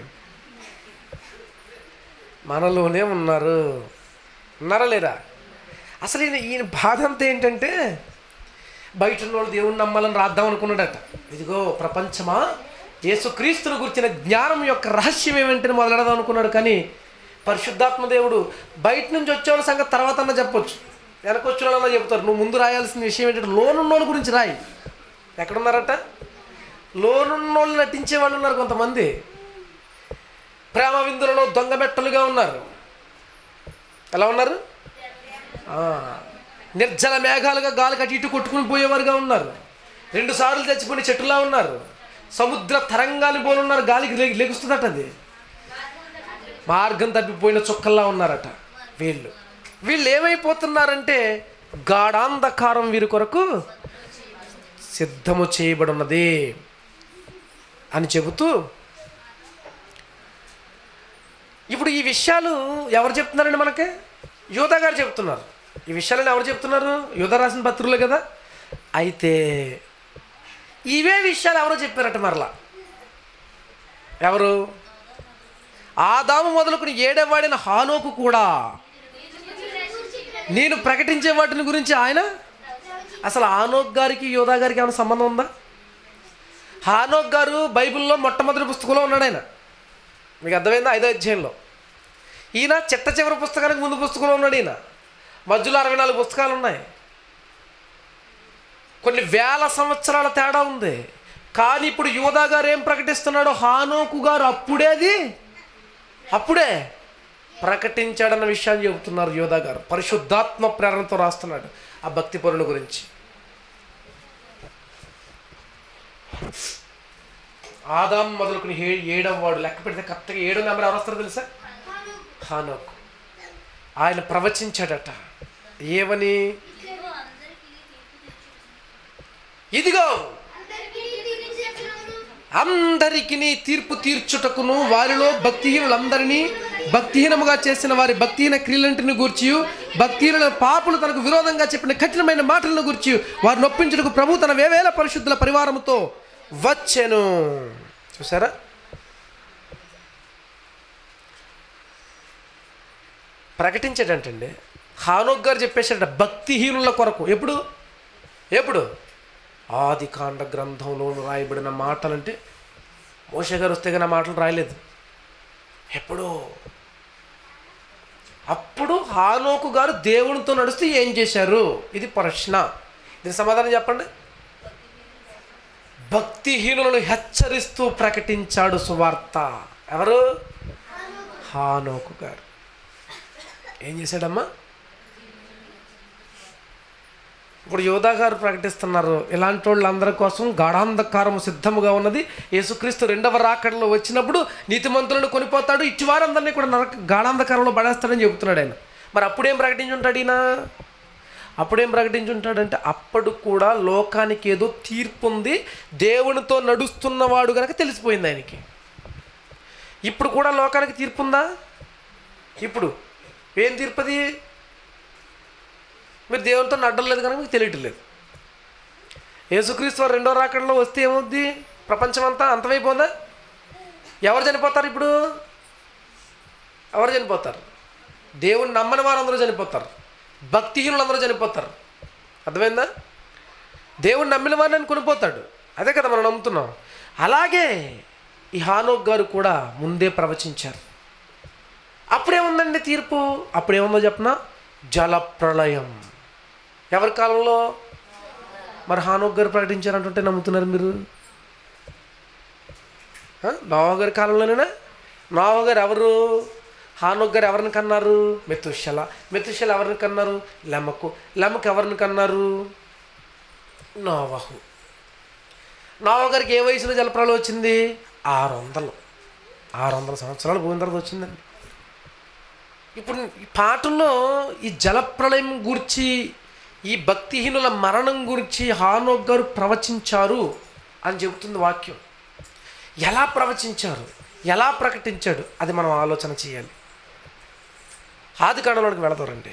మనలోనే ఉన్నారు ఉన్నారా లేరా అసలు ఈయన ఈయన బాధ అంతా ఏంటంటే బయట ఉన్న వాళ్ళు దేవుణ్ణి నమ్మాలని రాద్దాం అనుకున్నాడట ఇదిగో ప్రపంచమా యేసుక్రీస్తును గురించిన జ్ఞానం యొక్క రహస్యం ఏమిటని మొదలెడదాం అనుకున్నాడు కానీ పరిశుద్ధాత్మ దేవుడు బయట నుంచి వచ్చేవాళ్ళ సంగతి తర్వాత అన్న చెప్పొచ్చు వెనక వచ్చిన వాళ్ళన్నా చెప్తారు నువ్వు ముందు రాయాల్సిన విషయం ఏంటంటే లోనున్నోళ్ళ గురించి రాయి ఎక్కడున్నారట లోనున్నోళ్ళు నటించే వాళ్ళు ఉన్నారు కొంతమంది ప్రేమ విందులలో దొంగ మెట్టలుగా ఉన్నారు ఎలా ఉన్నారు ఆ, నిర్జల మేఘాలుగా గాలి కట్టి ఇటు కొట్టుకుని పోయేవారుగా ఉన్నారు రెండు సార్లు చచ్చిపోయిన చెట్టులా ఉన్నారు సముద్ర తరంగాలు పోలున్నారు గాలికి లెగి లెగుస్తుందట అది మార్గం తప్పిపోయిన చుక్కల్లా ఉన్నారట వీళ్ళు వీళ్ళు ఏమైపోతున్నారంటే గాఢాంధకారం వీరి కొరకు సిద్ధము చేయబడినది అని చెబుతూ ఇప్పుడు ఈ విషయాలు ఎవరు చెప్తున్నారండి మనకి యోధా గారు చెప్తున్నారు ఈ విషయాలను ఎవరు చెప్తున్నారు యోధా రాసిన పత్రులే కదా అయితే ఇవే విషయాలు ఎవరో చెప్పారట మరలా ఎవరు ఆదాము మొదలుకుని ఏడేవాడిన హానోకు కూడా నేను ప్రకటించే వాటిని గురించి ఆయన అసలు హానోక్ గారికి యోధా గారికి ఏమైనా సంబంధం ఉందా హానోక్ గారు బైబిల్లో మొట్టమొదటి పుస్తకంలో ఉన్నాడు ఆయన మీకు అర్థమైందా ఐదో అధ్యాయంలో ఈయన చిట్ట చివరి పుస్తకానికి ముందు పుస్తకంలో ఉన్నాడు ఈయన మధ్యలో అరవై నాలుగు పుస్తకాలు ఉన్నాయి కొన్ని వేల సంవత్సరాల తేడా ఉంది కానీ ఇప్పుడు యోధా గారు ఏం ప్రకటిస్తున్నాడు హానోకు గారు అప్పుడేది అప్పుడే ప్రకటించాడన్న విషయాన్ని చెబుతున్నారు యోధా గారు పరిశుద్ధాత్మ ప్రేరణతో రాస్తున్నాడు ఆ భక్తి పరుల గురించి ఆదాం మొదలుకుని ఏ ఏడవ వాడు లెక్క పెడితే కరెక్ట్గా ఏడో నెంబర్ ఎవరు వస్తారో తెలుసా హానోకు ఆయన ప్రవచించాడట ఏమని ఇదిగో అందరికి తీర్పు తీర్చుటకును వారిలో భక్తిహీనులందరినీ భక్తిహీనముగా చేసిన వారి భక్తిహీన క్రియలంటిని గూర్చి భక్తిహీనుల పాపులు తనకు విరోధంగా చెప్పిన కఠినమైన మాటలను గూర్చి వారు నొప్పించుటకు ప్రభు తన వేవేల పరిశుద్ధుల పరివారముతో వచ్చెను చూసారా ప్రకటించాడంటండి హానోక్ గారు చెప్పేసాడ భక్తిహీనుల కొరకు ఎప్పుడు ఎప్పుడు ఆది కాండ గ్రంథంలో రాయబడిన మాటలంటే మోషే గారు వస్తే కానీ ఆ మాటలు రాయలేదు ఎప్పుడు అప్పుడు హానోకు గారు దేవునితో నడుస్తూ ఏం చేశారు ఇది ప్రశ్న దీని సమాధానం చెప్పండి భక్తిహీనులను హెచ్చరిస్తూ ప్రకటించాడు సువార్త ఎవరు హానోకు గారు ఏం చేశాడమ్మా ఇప్పుడు యోధా గారు ప్రకటిస్తున్నారు ఇలాంటి వాళ్ళందరి కోసం గాఢాంధకారము సిద్ధముగా ఉన్నది యేసుక్రీస్తు రెండవ రాకడలో వచ్చినప్పుడు నీతిమంతులను కొనిపోతాడు ఇచ్చివారందరినీ కూడా నరక గాఢాంధకారంలో పడేస్తాడని చెబుతున్నాడు ఆయన మరి అప్పుడేం ప్రకటించుంటాడు ఈయన అప్పుడేం ప్రకటించుంటాడంటే అప్పుడు కూడా లోకానికి ఏదో తీర్పు ఉంది దేవునితో నడుస్తున్నవాడు కనుక తెలిసిపోయింది ఆయనకి ఇప్పుడు కూడా లోకానికి తీర్పు ఉందా ఇప్పుడు ఏం తీర్పది మీరు దేవునితో నడ్డం లేదు కనుక మీకు తెలియట్లేదు యేసుక్రీస్తు వారు రెండో రాకడలో వస్తే ఏమవుద్ది ప్రపంచం అంతా అంతమైపోదా ఎవరు చనిపోతారు ఇప్పుడు ఎవరు చనిపోతారు దేవుని నమ్మని వారందరూ చనిపోతారు భక్తిహీనులందరూ చనిపోతారు అర్థమైందా దేవుని నమ్మిన వారిని కొనిపోతాడు అదే కదా మనం నమ్ముతున్నాం అలాగే ఈ హానోక్ గారు కూడా ముందే ప్రవచించారు అప్పుడేముందండి తీర్పు అప్పుడేముందో చెప్పనా జల ప్రళయం ఎవరి కాలంలో మరి హానోక్ గారు ప్రకటించారంటుంటే నమ్ముతున్నారు మీరు ఆ? నోవా గారి కాలంలోనేనా నోవా గారు ఎవరు హానోక్ గారు ఎవరిని కన్నారు మెతుషల మెతుషల ఎవరిని కన్నారు లెమకు లెమకు ఎవరిని కన్నారు నోవహు నోవా గారికి ఏ వయసులో జలప్రలయం వచ్చింది ఆరు వందలు ఆరు వందల సంవత్సరాలు పోయిన తర్వాత వచ్చిందండి ఇప్పుడు ఈ పాటల్లో ఈ జలప్రలయం గురించి ఈ భక్తిహీనుల మరణం గురించి హానోక్ గారు ప్రవచించారు అని చెబుతుంది వాక్యం ఎలా ప్రవచించారు ఎలా ప్రకటించాడు అది మనం ఆలోచన చేయాలి ఆది కాండంలోకి వెళతారండి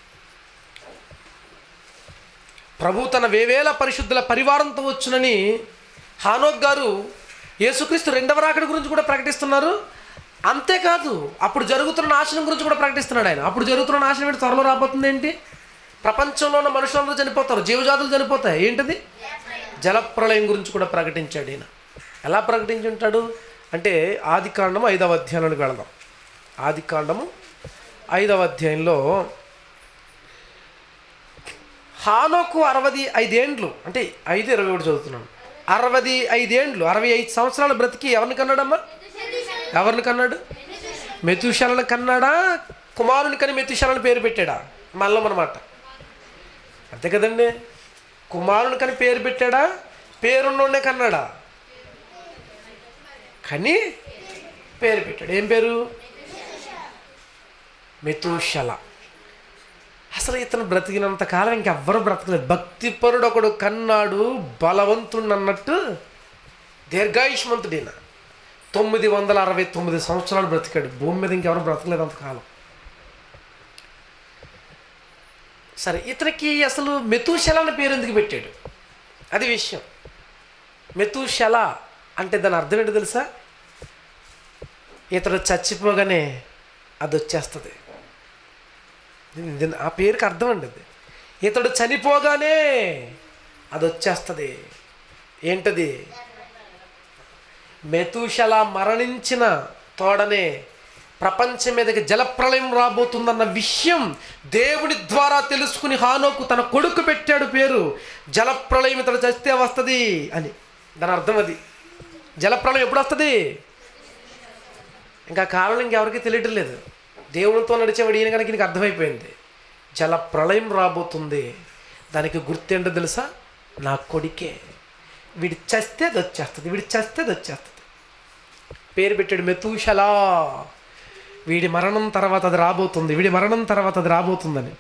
ప్రభు తన వేవేల పరిశుద్ధుల పరివారంతో వచ్చునని హానోక్ గారు యేసుక్రీస్తు రెండవ రాకడ గురించి కూడా ప్రకటిస్తున్నారు అంతేకాదు అప్పుడు జరుగుతున్న నాశనం గురించి కూడా ప్రకటిస్తున్నాడు ఆయన అప్పుడు జరుగుతున్న నాశనం ఏంటి త్వరలో రాబోతుంది ఏంటి ప్రపంచంలో ఉన్న మనుషులందరూ చనిపోతారు జీవజాతులు చనిపోతాయి ఏంటిది జలప్రళయం గురించి కూడా ప్రకటించాడు ఈయన ఎలా ప్రకటించి ఉంటాడు అంటే ఆది కాండము ఐదవ అధ్యాయంలోకి వెళదాం ఆది కాండము ఐదవ అధ్యాయంలో హానోకు అరవది ఐదేండ్లు అంటే ఐదు ఇరవై ఒకటి చదువుతున్నాను అరవది ఐదేండ్లు అరవై ఐదు సంవత్సరాలు బ్రతికి ఎవరిని కన్నాడమ్మా ఎవరిని కన్నాడు మెతుశాలను కన్నాడా కుమారుని కని మెతుశాలను పేరు పెట్టాడా మల్లం అనమాట అంతే కదండి కుమారుని కని పేరు పెట్టాడా పేరున్నోడే కన్నాడా కని పేరు పెట్టాడు ఏం పేరు మెతుశల అసలు ఇతను బ్రతికినంత కాలం ఇంకెవ్వరు బ్రతకలేదు భక్తిపరుడు ఒకడు కన్నాడు బలవంతుడు అన్నట్టు దీర్ఘాయుష్మంతుడైన తొమ్మిది వందల అరవై తొమ్మిది సంవత్సరాలు బ్రతికాడు భూమి మీద ఇంకెవరు బ్రతకలేదు అంతకాలం సరే ఇతనికి అసలు మెతుశల అని పేరు ఎందుకు పెట్టాడు అది విషయం మెతుశల అంటే దాని అర్థం ఏంటో తెలుసా ఇతడు చచ్చిపోగానే అది వచ్చేస్తుంది దీని- దీని- ఆ పేరుకి అర్థం అండి అది ఇతడు చనిపోగానే అది వచ్చేస్తుంది ఏంటది మెతుశల మరణించిన తోడనే ప్రపంచం మీదకి జలప్రలయం రాబోతుందన్న విషయం దేవుడి ద్వారా తెలుసుకుని హానోకు తన కొడుకు పెట్టాడు పేరు జలప్రలయం ఇతడు చస్తే వస్తుంది అని దాని అర్థం అది జలప్రలయం ఎప్పుడు వస్తుంది ఇంకా కాలం ఇంకెవరికి తెలియటం లేదు దేవునితో నడిచేవాడు ఈయన కనుక నీకు అర్థమైపోయింది జల ప్రళయం రాబోతుంది దానికి గుర్తేంటో తెలుసా నా కొడుకే వీడి చస్తే అది వచ్చేస్తుంది వీడి చస్తే అది వచ్చేస్తుంది పేరు పెట్టాడు మెతూషలా వీడి మరణం తర్వాత అది రాబోతుంది వీడి మరణం తర్వాత అది రాబోతుందని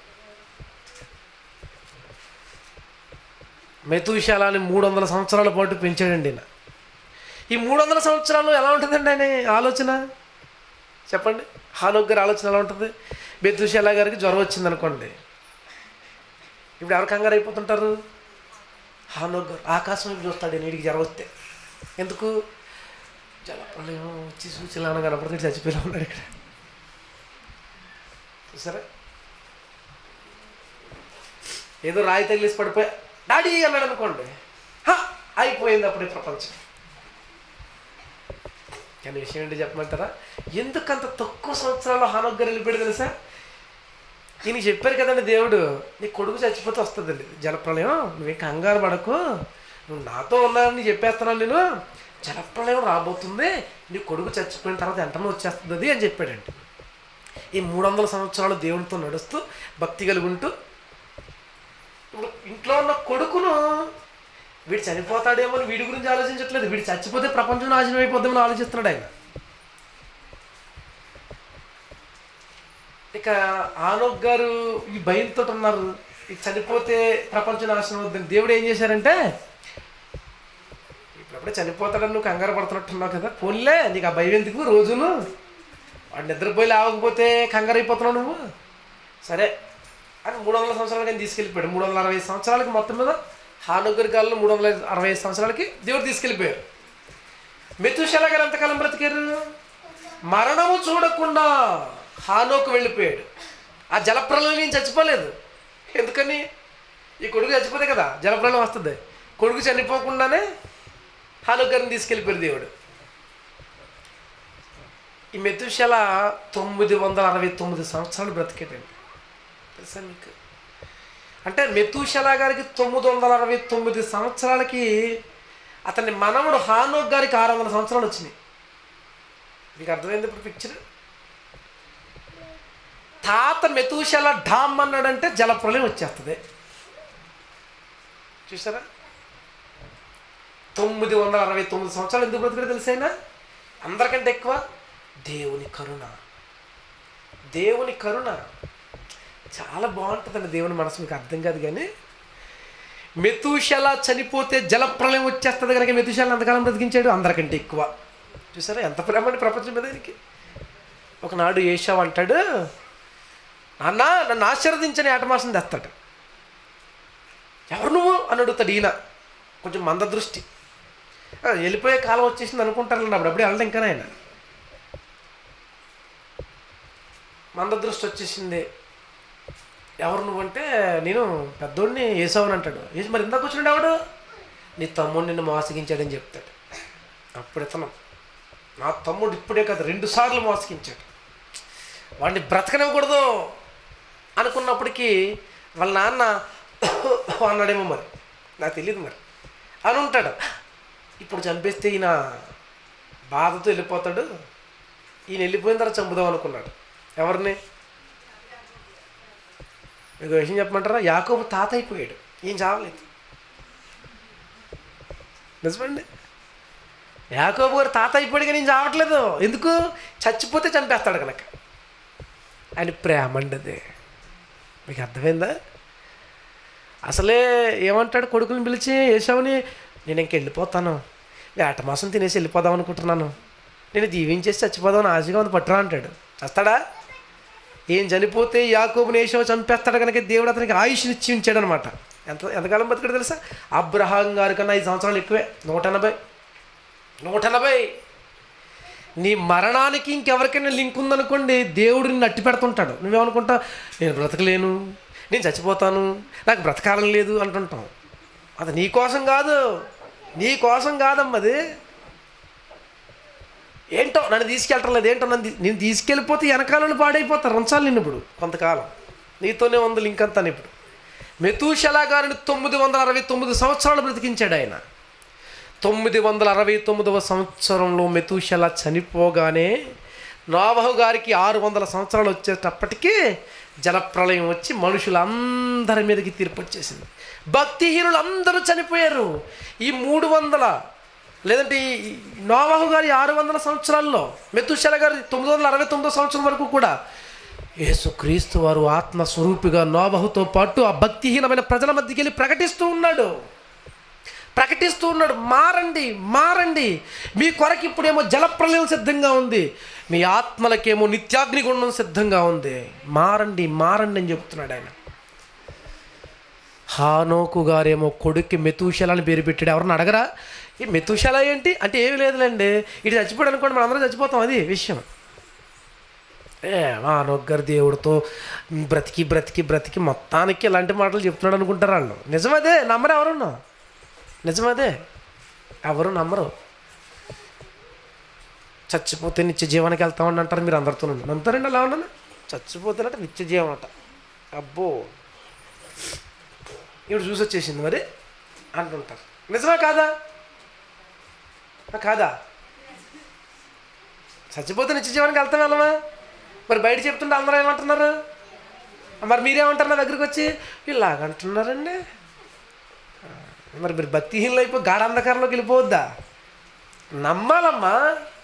మెతూషలాని మూడు వందల సంవత్సరాల పాటు పెంచాడండి ఈయన ఈ మూడు వందల సంవత్సరాలు ఎలా ఉంటుందండి ఆయన ఆలోచన చెప్పండి హానోక్ గారి ఆలోచన ఎలా ఉంటుంది బెద్దుషాలా గారికి జ్వరం వచ్చింది అనుకోండి ఇప్పుడు ఎవరు కంగారు అయిపోతుంటారు హానోక్ గారు ఆకాశం వైపు చూస్తాడు నీటికి జ్వరం వస్తే ఎందుకు జలప్రలయం వచ్చి సూచనలు కనపడితే చచ్చిపోయేలా ఉన్నాడు ఇక్కడ చూసారా ఏదో రాయి తగిలేసి పడిపోయా డాడీ అన్నాడు అనుకోండి "హ, అయిపోయింది అప్పుడే ప్రపంచం కానీ విషయం ఏంటి చెప్పమంటారా ఎందుకంత తక్కువ సంవత్సరాల్లో హానోక్ గారు వెళ్ళిపోయాడు తెలుసా ఈయన చెప్పారు కదండి దేవుడు నీ కొడుకు చచ్చిపోతే వస్తుందండి జలప్రలయం నువ్వే కంగారు పడకు నువ్వు నాతో ఉన్నానని చెప్పేస్తున్నాను నేను జలప్రలయం రాబోతుంది నీ కొడుకు చచ్చిపోయిన తర్వాత వెంటనే వచ్చేస్తుంది అది అని చెప్పాడండి ఈ మూడు వందల సంవత్సరాలు దేవునితో నడుస్తూ భక్తి కలిగి ఉంటూ ఇప్పుడు ఇంట్లో ఉన్న కొడుకును వీడు చనిపోతాడేమో అని వీడి గురించి ఆలోచించట్లేదు వీడు చచ్చిపోతే ప్రపంచం నాశనం అయిపోద్దామని ఆలోచిస్తున్నాడు ఆయన ఇక ఆనోక్ గారు ఈ భయంతో ఉన్నారు ఇది చనిపోతే ప్రపంచం నాశనం అవుద్దని దేవుడు ఏం చేశారంటే ఇప్పుడప్పుడే చనిపోతాడని నువ్వు కంగారు పడుతున్నట్టున్నావు కదా పోన్లే నీకు ఆ భయం ఎందుకు రోజును వాడు నిద్రపోయి లేవకపోతే కంగారు అయిపోతున్నావు నువ్వు సరే అని మూడు వందల సంవత్సరాలకి ఆయన తీసుకెళ్ళిపోయాడు మూడు వందల అరవై సంవత్సరాలకి మొత్తం మీద హానుగర్ కాలంలో మూడు వందల అరవై ఐదు సంవత్సరాలకి దేవుడు తీసుకెళ్ళిపోయారు మెతుషల గారు ఎంతకాలం బ్రతికారు మరణము చూడకుండా హానోకు వెళ్ళిపోయాడు ఆ జలప్రలయం నేను చచ్చిపోలేదు ఎందుకని ఈ కొడుకు చచ్చిపోతే కదా జలప్రలయం వస్తుంది కొడుకు చనిపోకుండానే హానోక్ గారిని తీసుకెళ్ళిపోయారు దేవుడు ఈ మెతుషల తొమ్మిది వందల అరవై తొమ్మిది సంవత్సరాలు బ్రతికేటండి తెలుసా మీకు అంటే మెతుషల గారికి తొమ్మిది వందల అరవై తొమ్మిది సంవత్సరాలకి అతని మనవడు హానోక్ గారికి ఆరు వందల సంవత్సరాలు వచ్చినాయి మీకు అర్థమైంది ఇప్పుడు పిక్చర్ తాత మెతుషల ఢామ్ అన్నాడంటే జలప్రలయం వచ్చేస్తుంది చూసారా తొమ్మిది వందల అరవై తొమ్మిది సంవత్సరాలు ఎందుకు బ్రతికాడు తెలుసైనా అందరికంటే ఎక్కువ దేవుని కరుణ దేవుని కరుణ చాలా బాగుంటుందండి దేవుని మనసు మీకు అర్థం కాదు కానీ మెతుషల చనిపోతే జలప్రలయం వచ్చేస్తుంది కనుక మెతుషాలను ఎంతకాలం బ్రతికించాడు అందరికంటే ఎక్కువ చూసారా ఎంత ప్రేమ అండి ప్రపంచం మీద ఆయనకి ఒకనాడు ఏషావు అంటాడు నాన్న నన్ను ఆశీర్వదించని ఏటమాసం తెస్తాడు ఎవరు నువ్వు అని అడుగుతాడు ఈయన కొంచెం మందదృష్టి ఆ, వెళ్ళిపోయే కాలం వచ్చేసింది అనుకుంటారండి అప్పుడు అప్పుడే వెళ్ళడం ఇంకా ఆయన మందదృష్టి వచ్చేసింది ఎవరు నువ్వంటే నేను పెద్దోడిని వేసావని అంటాడు వేసి మరి ఇందాక వచ్చినాడు ఎవడు నీ తమ్ముడు నిన్ను మోసగించాడని చెప్తాడు అప్పుడు ఇతను నా తమ్ముడు ఇప్పుడే కదా రెండు సార్లు మోసగించాడు వాడిని బ్రతకనివ్వకూడదు అనుకున్నప్పటికీ వాళ్ళ నాన్న అన్నాడేమో మరి నాకు తెలియదు మరి అని ఉంటాడు ఇప్పుడు చంపేస్తే ఈయన బాధతో వెళ్ళిపోతాడు ఈయన వెళ్ళిపోయిన తర్వాత చంపుదాం అనుకున్నాడు ఎవరిని మీకు విషయం చెప్పమంటారా యాకోబు తాత అయిపోయాడు ఏం చావలేదు నిజమండి యాకోబు గారు తాత అయిపోయాడు కానీ ఏం చావట్లేదు ఎందుకు చచ్చిపోతే చంపేస్తాడు కనుక ఆయన ప్రేమ అండి అది మీకు అర్థమైందా అసలే ఏమంటాడు కొడుకుని పిలిచి వేసావని నేను ఇంక వెళ్ళిపోతాను వేట మాసం తినేసి వెళ్ళిపోదాం అనుకుంటున్నాను నేను దీవించేసి చచ్చిపోదామని ఆశగా ఉంది పట్టురా అంటాడు చేస్తాడా ఏం చనిపోతే యాకోబుని ఏషవ చంపేస్తాడు కనుక దేవుడు అతనికి ఆయుష్ని ఇచ్చి ఉంచాడు అనమాట ఎంత ఎంతకాలం బతికాడు తెలుసా అబ్రహాం గారి కన్నా ఐదు సంవత్సరాలు ఎక్కువే నూట ఎనభై నూట ఎనభై నీ మరణానికి ఇంకెవరికైనా లింక్ ఉందనుకోండి దేవుడు నిన్ను అట్టి పెడుతుంటాడు నువ్వేమనుకుంటావు నేను బ్రతకలేను నేను చచ్చిపోతాను నాకు బ్రతకాలం లేదు అంటుంటాం అది నీ కోసం కాదు నీ కోసం కాదమ్మా అది ఏంటో నన్ను తీసుకెళ్ళటం లేదు ఏంటో నన్ను తీ- నేను తీసుకెళ్ళిపోతే వెనకాలను పాడైపోతారు రంచాలి నిన్ను ఇప్పుడు కొంతకాలం నీతోనే ఉంది లింక్ అంతా ఇప్పుడు మెతూషలా గారిని తొమ్మిది వందల అరవై తొమ్మిది సంవత్సరాలు బ్రతికించాడు ఆయన తొమ్మిది వందల అరవై తొమ్మిదవ సంవత్సరంలో మెతూషల చనిపోగానే నోవహు గారికి ఆరు వందల సంవత్సరాలు వచ్చేటప్పటికీ జలప్రలయం వచ్చి మనుషులందరి మీదకి తీర్పు వచ్చేసింది భక్తిహీనులు అందరూ చనిపోయారు ఈ మూడు వందల లేదంటే ఈ నోవాహు గారి ఆరు వందల సంవత్సరాల్లో మెతుషల గారి తొమ్మిది వందల అరవై తొమ్మిదో సంవత్సరం వరకు కూడా యేసుక్రీస్తు వారు ఆత్మ స్వరూపిగా నోవహుతో పాటు ఆ భక్తిహీనమైన ప్రజల మధ్యకి వెళ్ళి ప్రకటిస్తూ ఉన్నాడు ప్రకటిస్తూ ఉన్నాడు మారండి మారండి మీ కొరకు ఇప్పుడేమో జలప్రలయం సిద్ధంగా ఉంది మీ ఆత్మలకేమో నిత్యాగ్నిగుండం సిద్ధంగా ఉంది మారండి మారండి అని చెప్తున్నాడు ఆయన హానోకు గారేమో కొడుక్కి మెతూషల అని పేరు పెట్టాడు ఎవరిని అడగరా ఈ మెతూషల ఏంటి అంటే ఏమి లేదులేండి ఇటు చచ్చిపోయాడు అనుకోండి మనం అందరం చచ్చిపోతాం అది విషయం ఏ హానోక్ గారు దేవుడితో బ్రతికి బ్రతికి బ్రతికి మొత్తానికి ఇలాంటి మాటలు చెప్తున్నాడు అనుకుంటారు వాళ్ళు నిజమదే నమ్మరు ఎవరున్నా నిజమదే ఎవరు నమ్మరు చచ్చిపోతే నిత్య జీవానికి వెళ్తామని అంటారు మీరు అందరితో నమ్ముతారండి అలా ఉన్నాను చచ్చిపోతేనట నిత్య జీవం అట అబ్బో ఇప్పుడు చూసి వచ్చేసింది మరి అంటుంటారు నిజమా కాదా ఆ, కాదా చచ్చిపోతే నిత్య జీవానికి వెళ్తాం వెళ్ళమా మరి బయట చెప్తుంటే అందరూ ఏమంటున్నారు మరి మీరేమంటారు నా దగ్గరికి వచ్చి ఇలాగంటున్నారండి ఆ, మరి మీరు భక్తిహీనులు అయిపోయి గాఢ అంధకారంలోకి వెళ్ళిపోవద్దా నమ్మాలమ్మా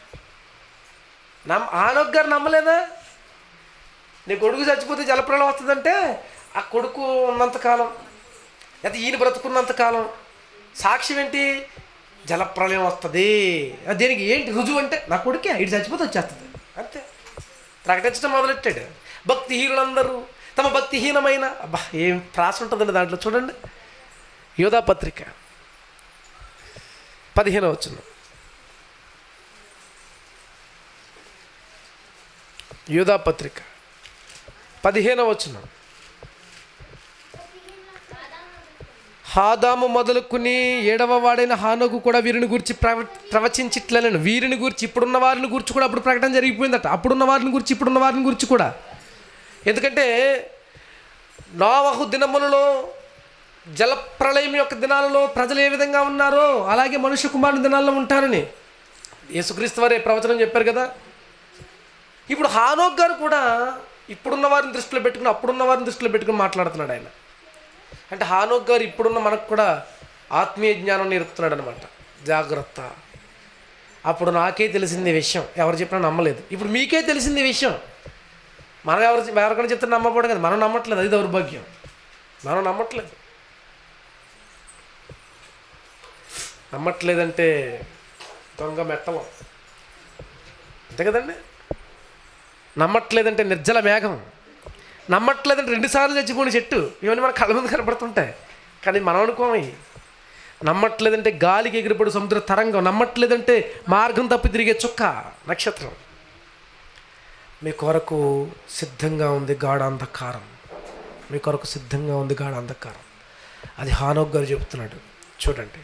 నమ్ ఆనొక్ గారు నమ్మలేదా నీ కొడుకు చచ్చిపోతే జలప్రలయం వస్తుందంటే ఆ కొడుకు ఉన్నంతకాలం అయితే ఈయన బ్రతుకున్నంతకాలం సాక్ష్యం ఏంటి జలప్రలయం వస్తుంది అది దేనికి ఏంటి రుజువు అంటే నా కొడుకే ఇటు చచ్చిపోతే వచ్చేస్తుంది అంతే ప్రకటించడం మొదలెట్టాడు భక్తిహీనులందరూ తమ భక్తిహీనమైన అబ్బా ఏం ప్రాస ఉంటుందండి దాంట్లో చూడండి యోధా పత్రిక పదిహేను వచ్చింది యూదా పత్రిక పదిహేనవ వచనం హాదాము మొదలుకుని ఏడవ వాడైన హానోకు కూడా వీరిని గురించి ప్రవ ప్రవచించిట్లను వీరిని గురించి ఇప్పుడున్న వారిని గురించి కూడా అప్పుడు ప్రకటన జరిగిపోయిందట అప్పుడున్న వారిని గురించి ఇప్పుడున్న వారిని గురించి కూడా ఎందుకంటే నోవహు దినములలో జలప్రళయం యొక్క దినాలలో ప్రజలు ఏ విధంగా ఉన్నారో అలాగే మనుష్య కుమారుని దినాల్లో ఉంటారని యేసుక్రీస్తు వారే ప్రవచనం చెప్పారు కదా ఇప్పుడు హానోక్ గారు కూడా ఇప్పుడున్న వారిని దృష్టిలో పెట్టుకుని అప్పుడున్న వారిని దృష్టిలో పెట్టుకుని మాట్లాడుతున్నాడు ఆయన అంటే హానోక్ గారు ఇప్పుడున్న మనకు కూడా ఆత్మీయ జ్ఞానం నేర్పుతున్నాడు అనమాట జాగ్రత్త అప్పుడు నాకే తెలిసింది ఈ విషయం ఎవరు చెప్పినా నమ్మలేదు ఇప్పుడు మీకే తెలిసింది ఈ విషయం మనం ఎవరు ఎవరికైనా చెప్తే నమ్మకూడదు కదా మనం నమ్మట్లేదు అది దౌర్భాగ్యం మనం నమ్మట్లేదు నమ్మట్లేదంటే దొంగ మెట్టలం అంతే కదండి నమ్మట్లేదంటే నిర్జల మేఘం నమ్మట్లేదంటే రెండుసార్లు చచ్చిపోయిన చెట్టు ఇవన్నీ మన కళ్ళ ముందు కనపడుతుంటాయి కానీ మనం అనుకోమి నమ్మట్లేదంటే గాలికి ఎగిరిపడు సముద్ర తరంగం నమ్మట్లేదంటే మార్గం తప్పి తిరిగే చుక్క నక్షత్రం మీ కొరకు సిద్ధంగా ఉంది గాఢాంధకారం మీ కొరకు సిద్ధంగా ఉంది గాఢాంధకారం అది హానోక్ గారు చెబుతున్నాడు చూడండి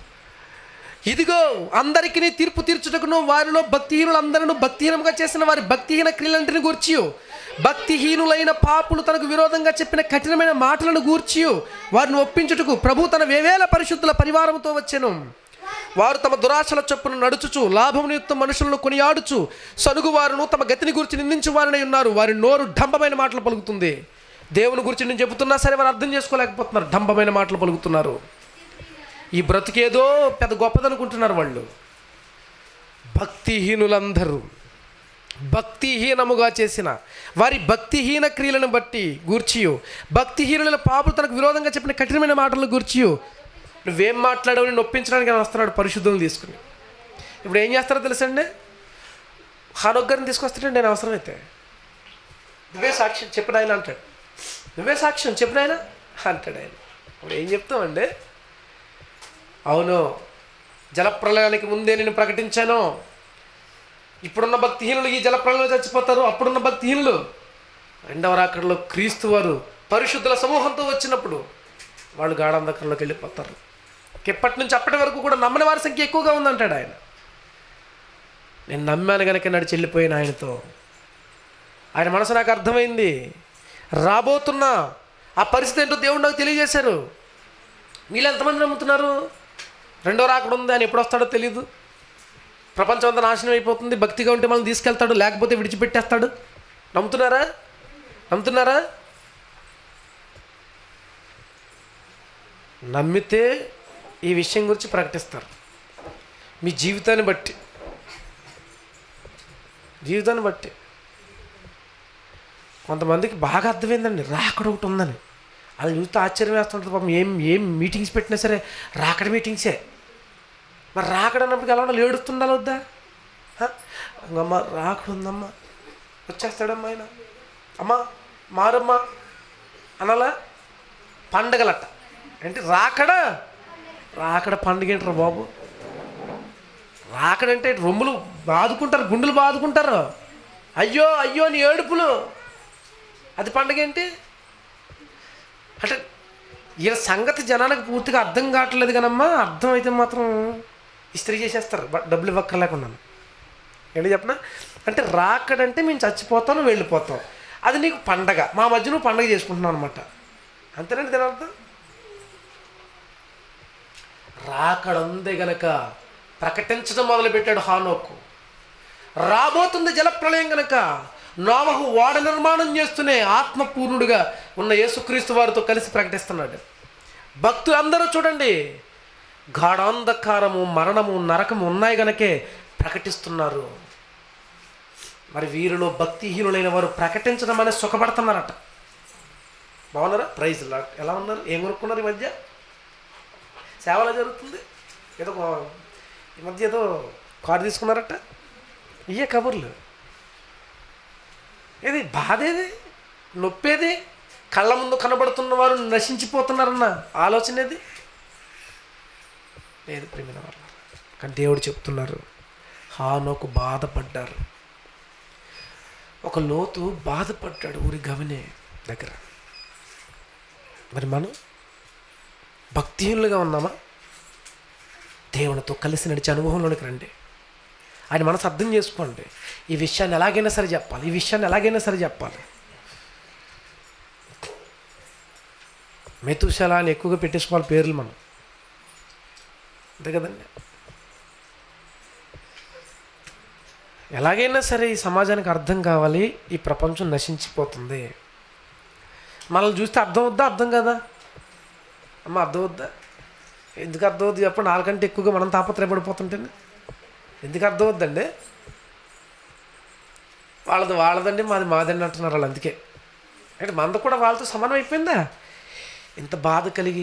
ఇదిగో అందరికీ తీర్పు తీర్చుటకును వారిలో భక్తిహీనులందరూ భక్తిహీనంగా చేసిన వారి భక్తిహీన క్రియలంటిని గూర్చి భక్తిహీనులైన పాపులు తనకు విరోధంగా చెప్పిన కఠినమైన మాటలను గూర్చి వారిని ఒప్పించుటకు ప్రభు తన వేవేల పరిశుద్ధుల పరివారంతో వచ్చెను వారు తమ దురాశల చొప్పున నడుచుచు లాభమునియుక్త మనుషులను కొనియాడుచు సనుగు వారును తమ గతిని గురించి నిందించు వారినై ఉన్నారు వారి నోరు డంబమైన మాటలు పలుకుతుంది దేవుని గురించి నేను చెబుతున్నా సరే వారు అర్థం చేసుకోలేకపోతున్నారు డంబమైన మాటలు పలుకుతున్నారు ఈ బ్రతికేదో పెద్ద గొప్పదనుకుంటున్నారు వాళ్ళు భక్తిహీనులందరూ భక్తిహీనముగా చేసిన వారి భక్తిహీన క్రియలను బట్టి గూర్చియు భక్తిహీనుల పాపులు తనకు విరోధంగా చెప్పిన కఠినమైన మాటలను గూర్చియు నువ్వేం మాట్లాడవు నేను ఒప్పించడానికి ఆయన వస్తున్నాడు పరిశుద్ధులను తీసుకుని ఇప్పుడు ఏం చేస్తారో తెలుసండి హానొగ్గరిని తీసుకొస్తాడండి నేను అవసరమైతే నువ్వే సాక్ష్యం చెప్పిన ఆయన అంటాడు నువ్వే సాక్ష్యం చెప్పిన ఆయన అంటాడు ఆయన ఇప్పుడు ఏం చెప్తామండి అవును జలప్రలయానికి ముందే నేను ప్రకటించాను ఇప్పుడున్న భక్తిహీనులు ఈ జలప్రలయంలో చచ్చిపోతారు అప్పుడున్న భక్తిహీనులు రెండవ రాకడలో క్రీస్తు వారు పరిశుద్ధుల సమూహంతో వచ్చినప్పుడు వాళ్ళు గాఢంధకంలోకి వెళ్ళిపోతారు ఇప్పటి నుంచి అప్పటి వరకు కూడా నమ్మని వారి సంఖ్య ఎక్కువగా ఉందంటాడు ఆయన నేను నమ్మాను కనుక నడిచి వెళ్ళిపోయాను ఆయనతో ఆయన మనసు నాకు అర్థమైంది రాబోతున్న ఆ పరిస్థితి ఏంటో దేవుడు నాకు తెలియజేశారు వీళ్ళు ఎంతమంది నమ్ముతున్నారు రెండో రాకడ ఉంది ఆయన ఎప్పుడు వస్తాడో తెలియదు ప్రపంచం అంతా నాశనం అయిపోతుంది భక్తిగా ఉంటే మనం తీసుకెళ్తాడు లేకపోతే విడిచిపెట్టేస్తాడు నమ్ముతున్నారా నమ్ముతున్నారా నమ్మితే ఈ విషయం గురించి ప్రకటిస్తారు మీ జీవితాన్ని బట్టి జీవితాన్ని బట్టి కొంతమందికి బాగా అర్థమైందండి రాకడ ఒకటి ఉందని అది చూస్తే ఆశ్చర్యం వేస్తుంటుంది పాపం ఏం ఏం మీటింగ్స్ పెట్టినా సరే రాకడ మీటింగ్సే మరి రాకడ అన్నప్పుడు ఎలా ఉండాలి ఏడుస్తుండాలి వద్దా హ? అమ్మ రాకడ ఉందమ్మా వచ్చేస్తాడమ్మా ఆయన అమ్మా మారమ్మా అనాలా పండగలట ఏంటి రాకడ రాకడ పండుగ ఏంట్రా బాబు రాకడంటే రొమ్ములు బాదుకుంటారు గుండెలు బాదుకుంటారు అయ్యో అయ్యో నీ ఏడుపులు అది పండగ ఏంటి అంటే ఈయన సంగతి జనానికి పూర్తిగా అర్థం కావట్లేదు కానమ్మా అర్థం అయితే మాత్రం ఇస్త్రీ చేసేస్తారు బట్ డబ్బులు ఇవ్వక్కర్లేకున్నాను ఏంటి చెప్పనా అంటే రాకడంటే మేము చచ్చిపోతాను వెళ్ళిపోతాం అది నీకు పండగ మా మధ్య నువ్వు పండగ చేసుకుంటున్నావు అనమాట అంతేనండి దీని అర్థం రాకడందే గనక ప్రకటించడం మొదలుపెట్టాడు హానోకు రాబోతుంది జలప్రలయం గనక నోవహు ఓడ నిర్మాణం చేస్తూనే ఆత్మపూర్ణుడిగా ఉన్న యేసుక్రీస్తు వారితో కలిసి ప్రకటిస్తున్నాడు భక్తులందరూ చూడండి గాఢాంధకారము మరణము నరకము ఉన్నాయి గనకే ప్రకటిస్తున్నారు మరి వీరిలో భక్తిహీనులైన వారు ప్రకటించడం అనేది సుఖపడుతున్నారట బాగున్నారా ప్రైజ్ లాట్ ఎలా ఉన్నారు ఏం కొనుక్కున్నారు ఈ మధ్య సేవలో జరుగుతుంది ఏదో ఒక- ఈ మధ్య ఏదో కారు తీసుకున్నారట ఇయ్యే కబుర్లు ఏది బాధ ఏది నొప్పేది కళ్ళ ముందు కనబడుతున్న వారు నశించిపోతున్నారన్న ఆలోచన ఏది లేదు ప్రేమిన వాళ్ళ కానీ దేవుడు చెప్తున్నారు హానోకు బాధపడ్డారు ఒక లోతు బాధపడ్డాడు ఊరి గవినే దగ్గర మరి మనం భక్తిహీనులుగా ఉన్నామా దేవునితో కలిసి నడిచే అనుభవంలోనికి రండి ఆయన మనసు అర్థం చేసుకోండి ఈ విషయాన్ని ఎలాగైనా సరే చెప్పాలి ఈ విషయాన్ని ఎలాగైనా సరే చెప్పాలి మెతుశల అని ఎక్కువగా పెట్టేసుకోవాలి పేర్లు మనం అంతే కదండి ఎలాగైనా సరే ఈ సమాజానికి అర్థం కావాలి ఈ ప్రపంచం నశించిపోతుంది మనల్ని చూస్తే అర్థం వద్దా అర్థం కదా అమ్మ అర్థం వద్దా ఎందుకు అర్థమవుద్ది చెప్పండి వాళ్ళకంటే ఎక్కువగా మనం తాపత్రయపడిపోతుంటే ఎందుకు అర్థమవుద్దండి వాళ్ళది వాళ్ళదండి మాది మాదండి అంటున్నారు వాళ్ళు అందుకే అంటే మనది కూడా వాళ్ళతో సమానం అయిపోయిందా ఇంత బాధ కలిగి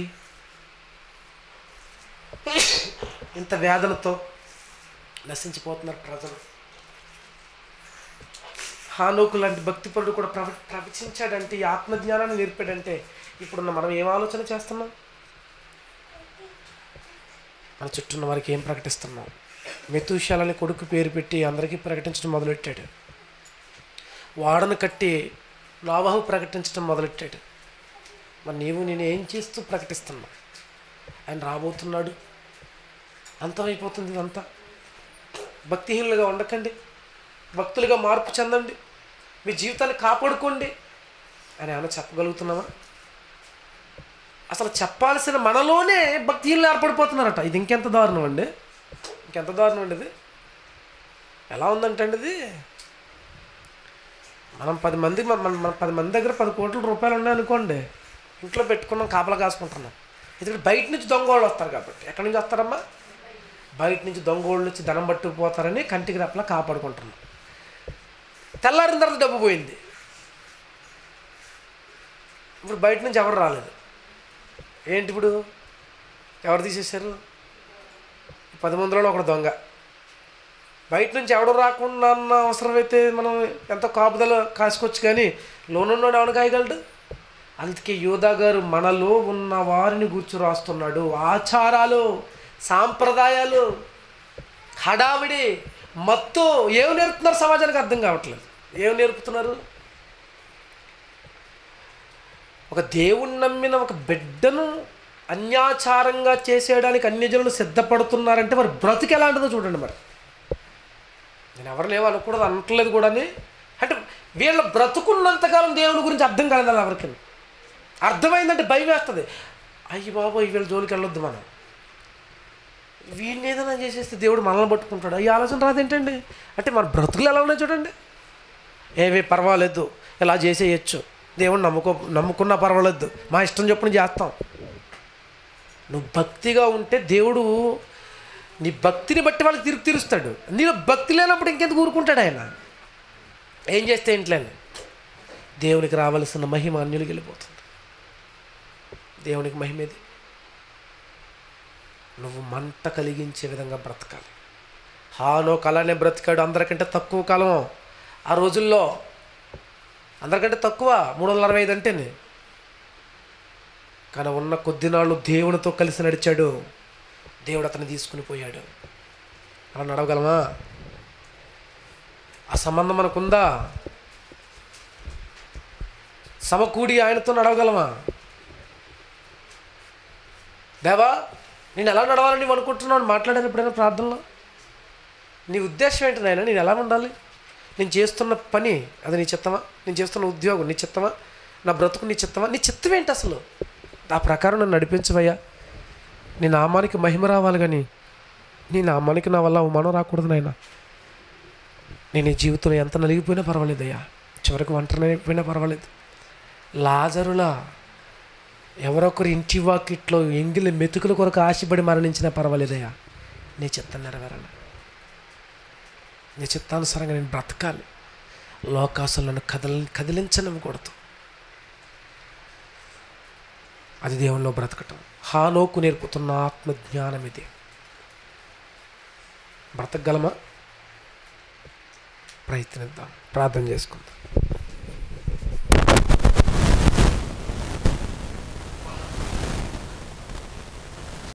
ఇంత వేదనతో నశించిపోతున్నారు ప్రజలు హానోకు లాంటి భక్తిపరుడు కూడా ప్రవ ప్రవచించాడంటే ఈ ఆత్మజ్ఞానాన్ని నేర్పాడంటే ఇప్పుడున్న మనం ఏం ఆలోచన చేస్తున్నాం మన చుట్టూ ఉన్న వారికి ఏం ప్రకటిస్తున్నాం మెతుషాలని కొడుకు పేరు పెట్టి అందరికీ ప్రకటించడం మొదలెట్టాడు వాడను కట్టి నావాహు ప్రకటించడం మొదలెట్టాడు మరి నీవు నేను ఏం చేస్తూ ప్రకటిస్తున్నా ఆయన రాబోతున్నాడు అంతమైపోతుంది ఇదంతా భక్తిహీనులుగా ఉండకండి భక్తులుగా మార్పు చెందండి మీ జీవితాన్ని కాపాడుకోండి అని ఏమైనా చెప్పగలుగుతున్నామా అసలు చెప్పాల్సిన మనలోనే భక్తిహీనులు ఏర్పడిపోతున్నారట ఇది ఇంకెంత దారుణం అండి ఇంకెంత దారుణం అండి ఇది ఎలా ఉందంటే అండి ఇది మనం పది మంది మన మన- మన పది మంది దగ్గర పది కోట్ల రూపాయలు ఉన్నాయనుకోండి ఇంట్లో పెట్టుకున్నాం కాపలా కాసుకుంటున్నాం ఎందుకంటే బయట నుంచి దొంగ వాళ్ళు వస్తారు కాబట్టి ఎక్కడి నుంచి వస్తారమ్మా బయట నుంచి దొంగ వాళ్ళు వచ్చి ధనం పట్టుకుపోతారని కంటికి రెప్పలా కాపాడుకుంటున్నాం తెల్లారిన తర్వాత డబ్బు పోయింది ఇప్పుడు బయట నుంచి ఎవరు రాలేదు ఏంటి ఇప్పుడు ఎవరు తీసేశారు పది మందిలో ఒకడు దొంగ బయట నుంచి ఎవడు రాకుండా అన్న అవసరమైతే మనం ఎంతో కాపుదల కాసుకోవచ్చు కానీ లోనున్నాడు ఎవడు కాయగలడు అందుకే యోధా గారు మనలో ఉన్న వారిని గుర్చు రాస్తున్నాడు ఆచారాలు సాంప్రదాయాలు హడావిడి మత్తు ఏమి నేర్పుతున్నారు సమాజానికి అర్థం కావట్లేదు ఏమి నేర్పుతున్నారు ఒక దేవుణ్ణి నమ్మిన ఒక బిడ్డను అన్యాచారంగా చేసేయడానికి అన్యజనులు సిద్ధపడుతున్నారంటే మరి బ్రతికి ఎలాంటిదో చూడండి మరి నేను ఎవరు లేవు అనకూడదు అనట్లేదు కూడా అంటే వీళ్ళ బ్రతుకున్నంతకాలం దేవుని గురించి అర్థం కాలేదు అలా ఎవరికి అర్థమైందంటే భయం వేస్తుంది అయ్యి బాబోయ్ వీళ్ళ జోలికి వెళ్ళొద్దు మనం వీడిని ఏదైనా చేసేస్తే దేవుడు మనల్ని పట్టుకుంటాడు ఈ ఆలోచన రాదేంటండి అంటే మన బ్రతుకులు ఎలా ఉన్నాయి చూడండి ఏమీ పర్వాలేదు ఇలా చేసేయచ్చు దేవుడు నమ్ముకో నమ్ముకున్నా పర్వాలేదు మా ఇష్టం చొప్పున చేస్తాం నువ్వు భక్తిగా ఉంటే దేవుడు నీ భక్తిని బట్టి వాళ్ళకి తిరిగి తీరుస్తాడు నీలో భక్తి లేనప్పుడు ఇంకెందుకు ఊరుకుంటాడు ఆయన ఏం చేస్తే ఇంట్లోనే దేవునికి రావలసిన మహిమ అన్యులకి వెళ్ళిపోతుంది దేవునికి మహిమేది నువ్వు మంట కలిగించే విధంగా బ్రతకాలి హానో కళనే బ్రతికాడు అందరికంటే తక్కువ కాలం ఆ రోజుల్లో అందరికంటే తక్కువ మూడు వందల అరవై ఐదు అంటేనే కానీ ఉన్న కొద్ది నాళ్ళు దేవునితో కలిసి నడిచాడు దేవుడు అతన్ని తీసుకుని పోయాడు అలా నడవగలమా ఆ సంబంధం మనకుందా సమకూడి ఆయనతో నడవగలమా దేవా నేను ఎలా నడవాలని నువ్వు అనుకుంటున్నావు అని మాట్లాడాను ఎప్పుడైనా ప్రార్థనలో నీ ఉద్దేశం ఏంటి నాయన నేను ఎలా ఉండాలి నేను చేస్తున్న పని అది నీ చిత్తమా నేను చేస్తున్న ఉద్యోగం నీ చిత్తమా నా బ్రతుకు నీ చిత్తమా నీ చిత్తం ఏంటి అసలు ఆ ప్రకారం నన్ను నడిపించవయ్యా నీ నామానికి మహిమ రావాలి కానీ నీ నామానికి నా వల్ల అవమానం రాకూడదు నాయన నేను ఈ జీవితంలో ఎంత నలిగిపోయినా పర్వాలేదయ్యా చివరికి ఒంటరినైపోయినా పర్వాలేదు లాజరులా ఎవరొకరు ఇంటి వాకిట్లో ఎంగిలి మెతుకుల కొరకు ఆశపడి మరణించినా పర్వాలేదయ్యా నీ చిత్తం నెరవేరాలి నీ చిత్తానుసారంగా నేను బ్రతకాలి లోకాసులను నన్ను కదల కదిలించనివ్వకూడదు అది దేవునిలో బ్రతకటం హానోకు నేర్పుతున్న ఆత్మజ్ఞానం ఇది బ్రతకగలమా ప్రయత్నిద్దాం ప్రార్థన చేసుకుందాం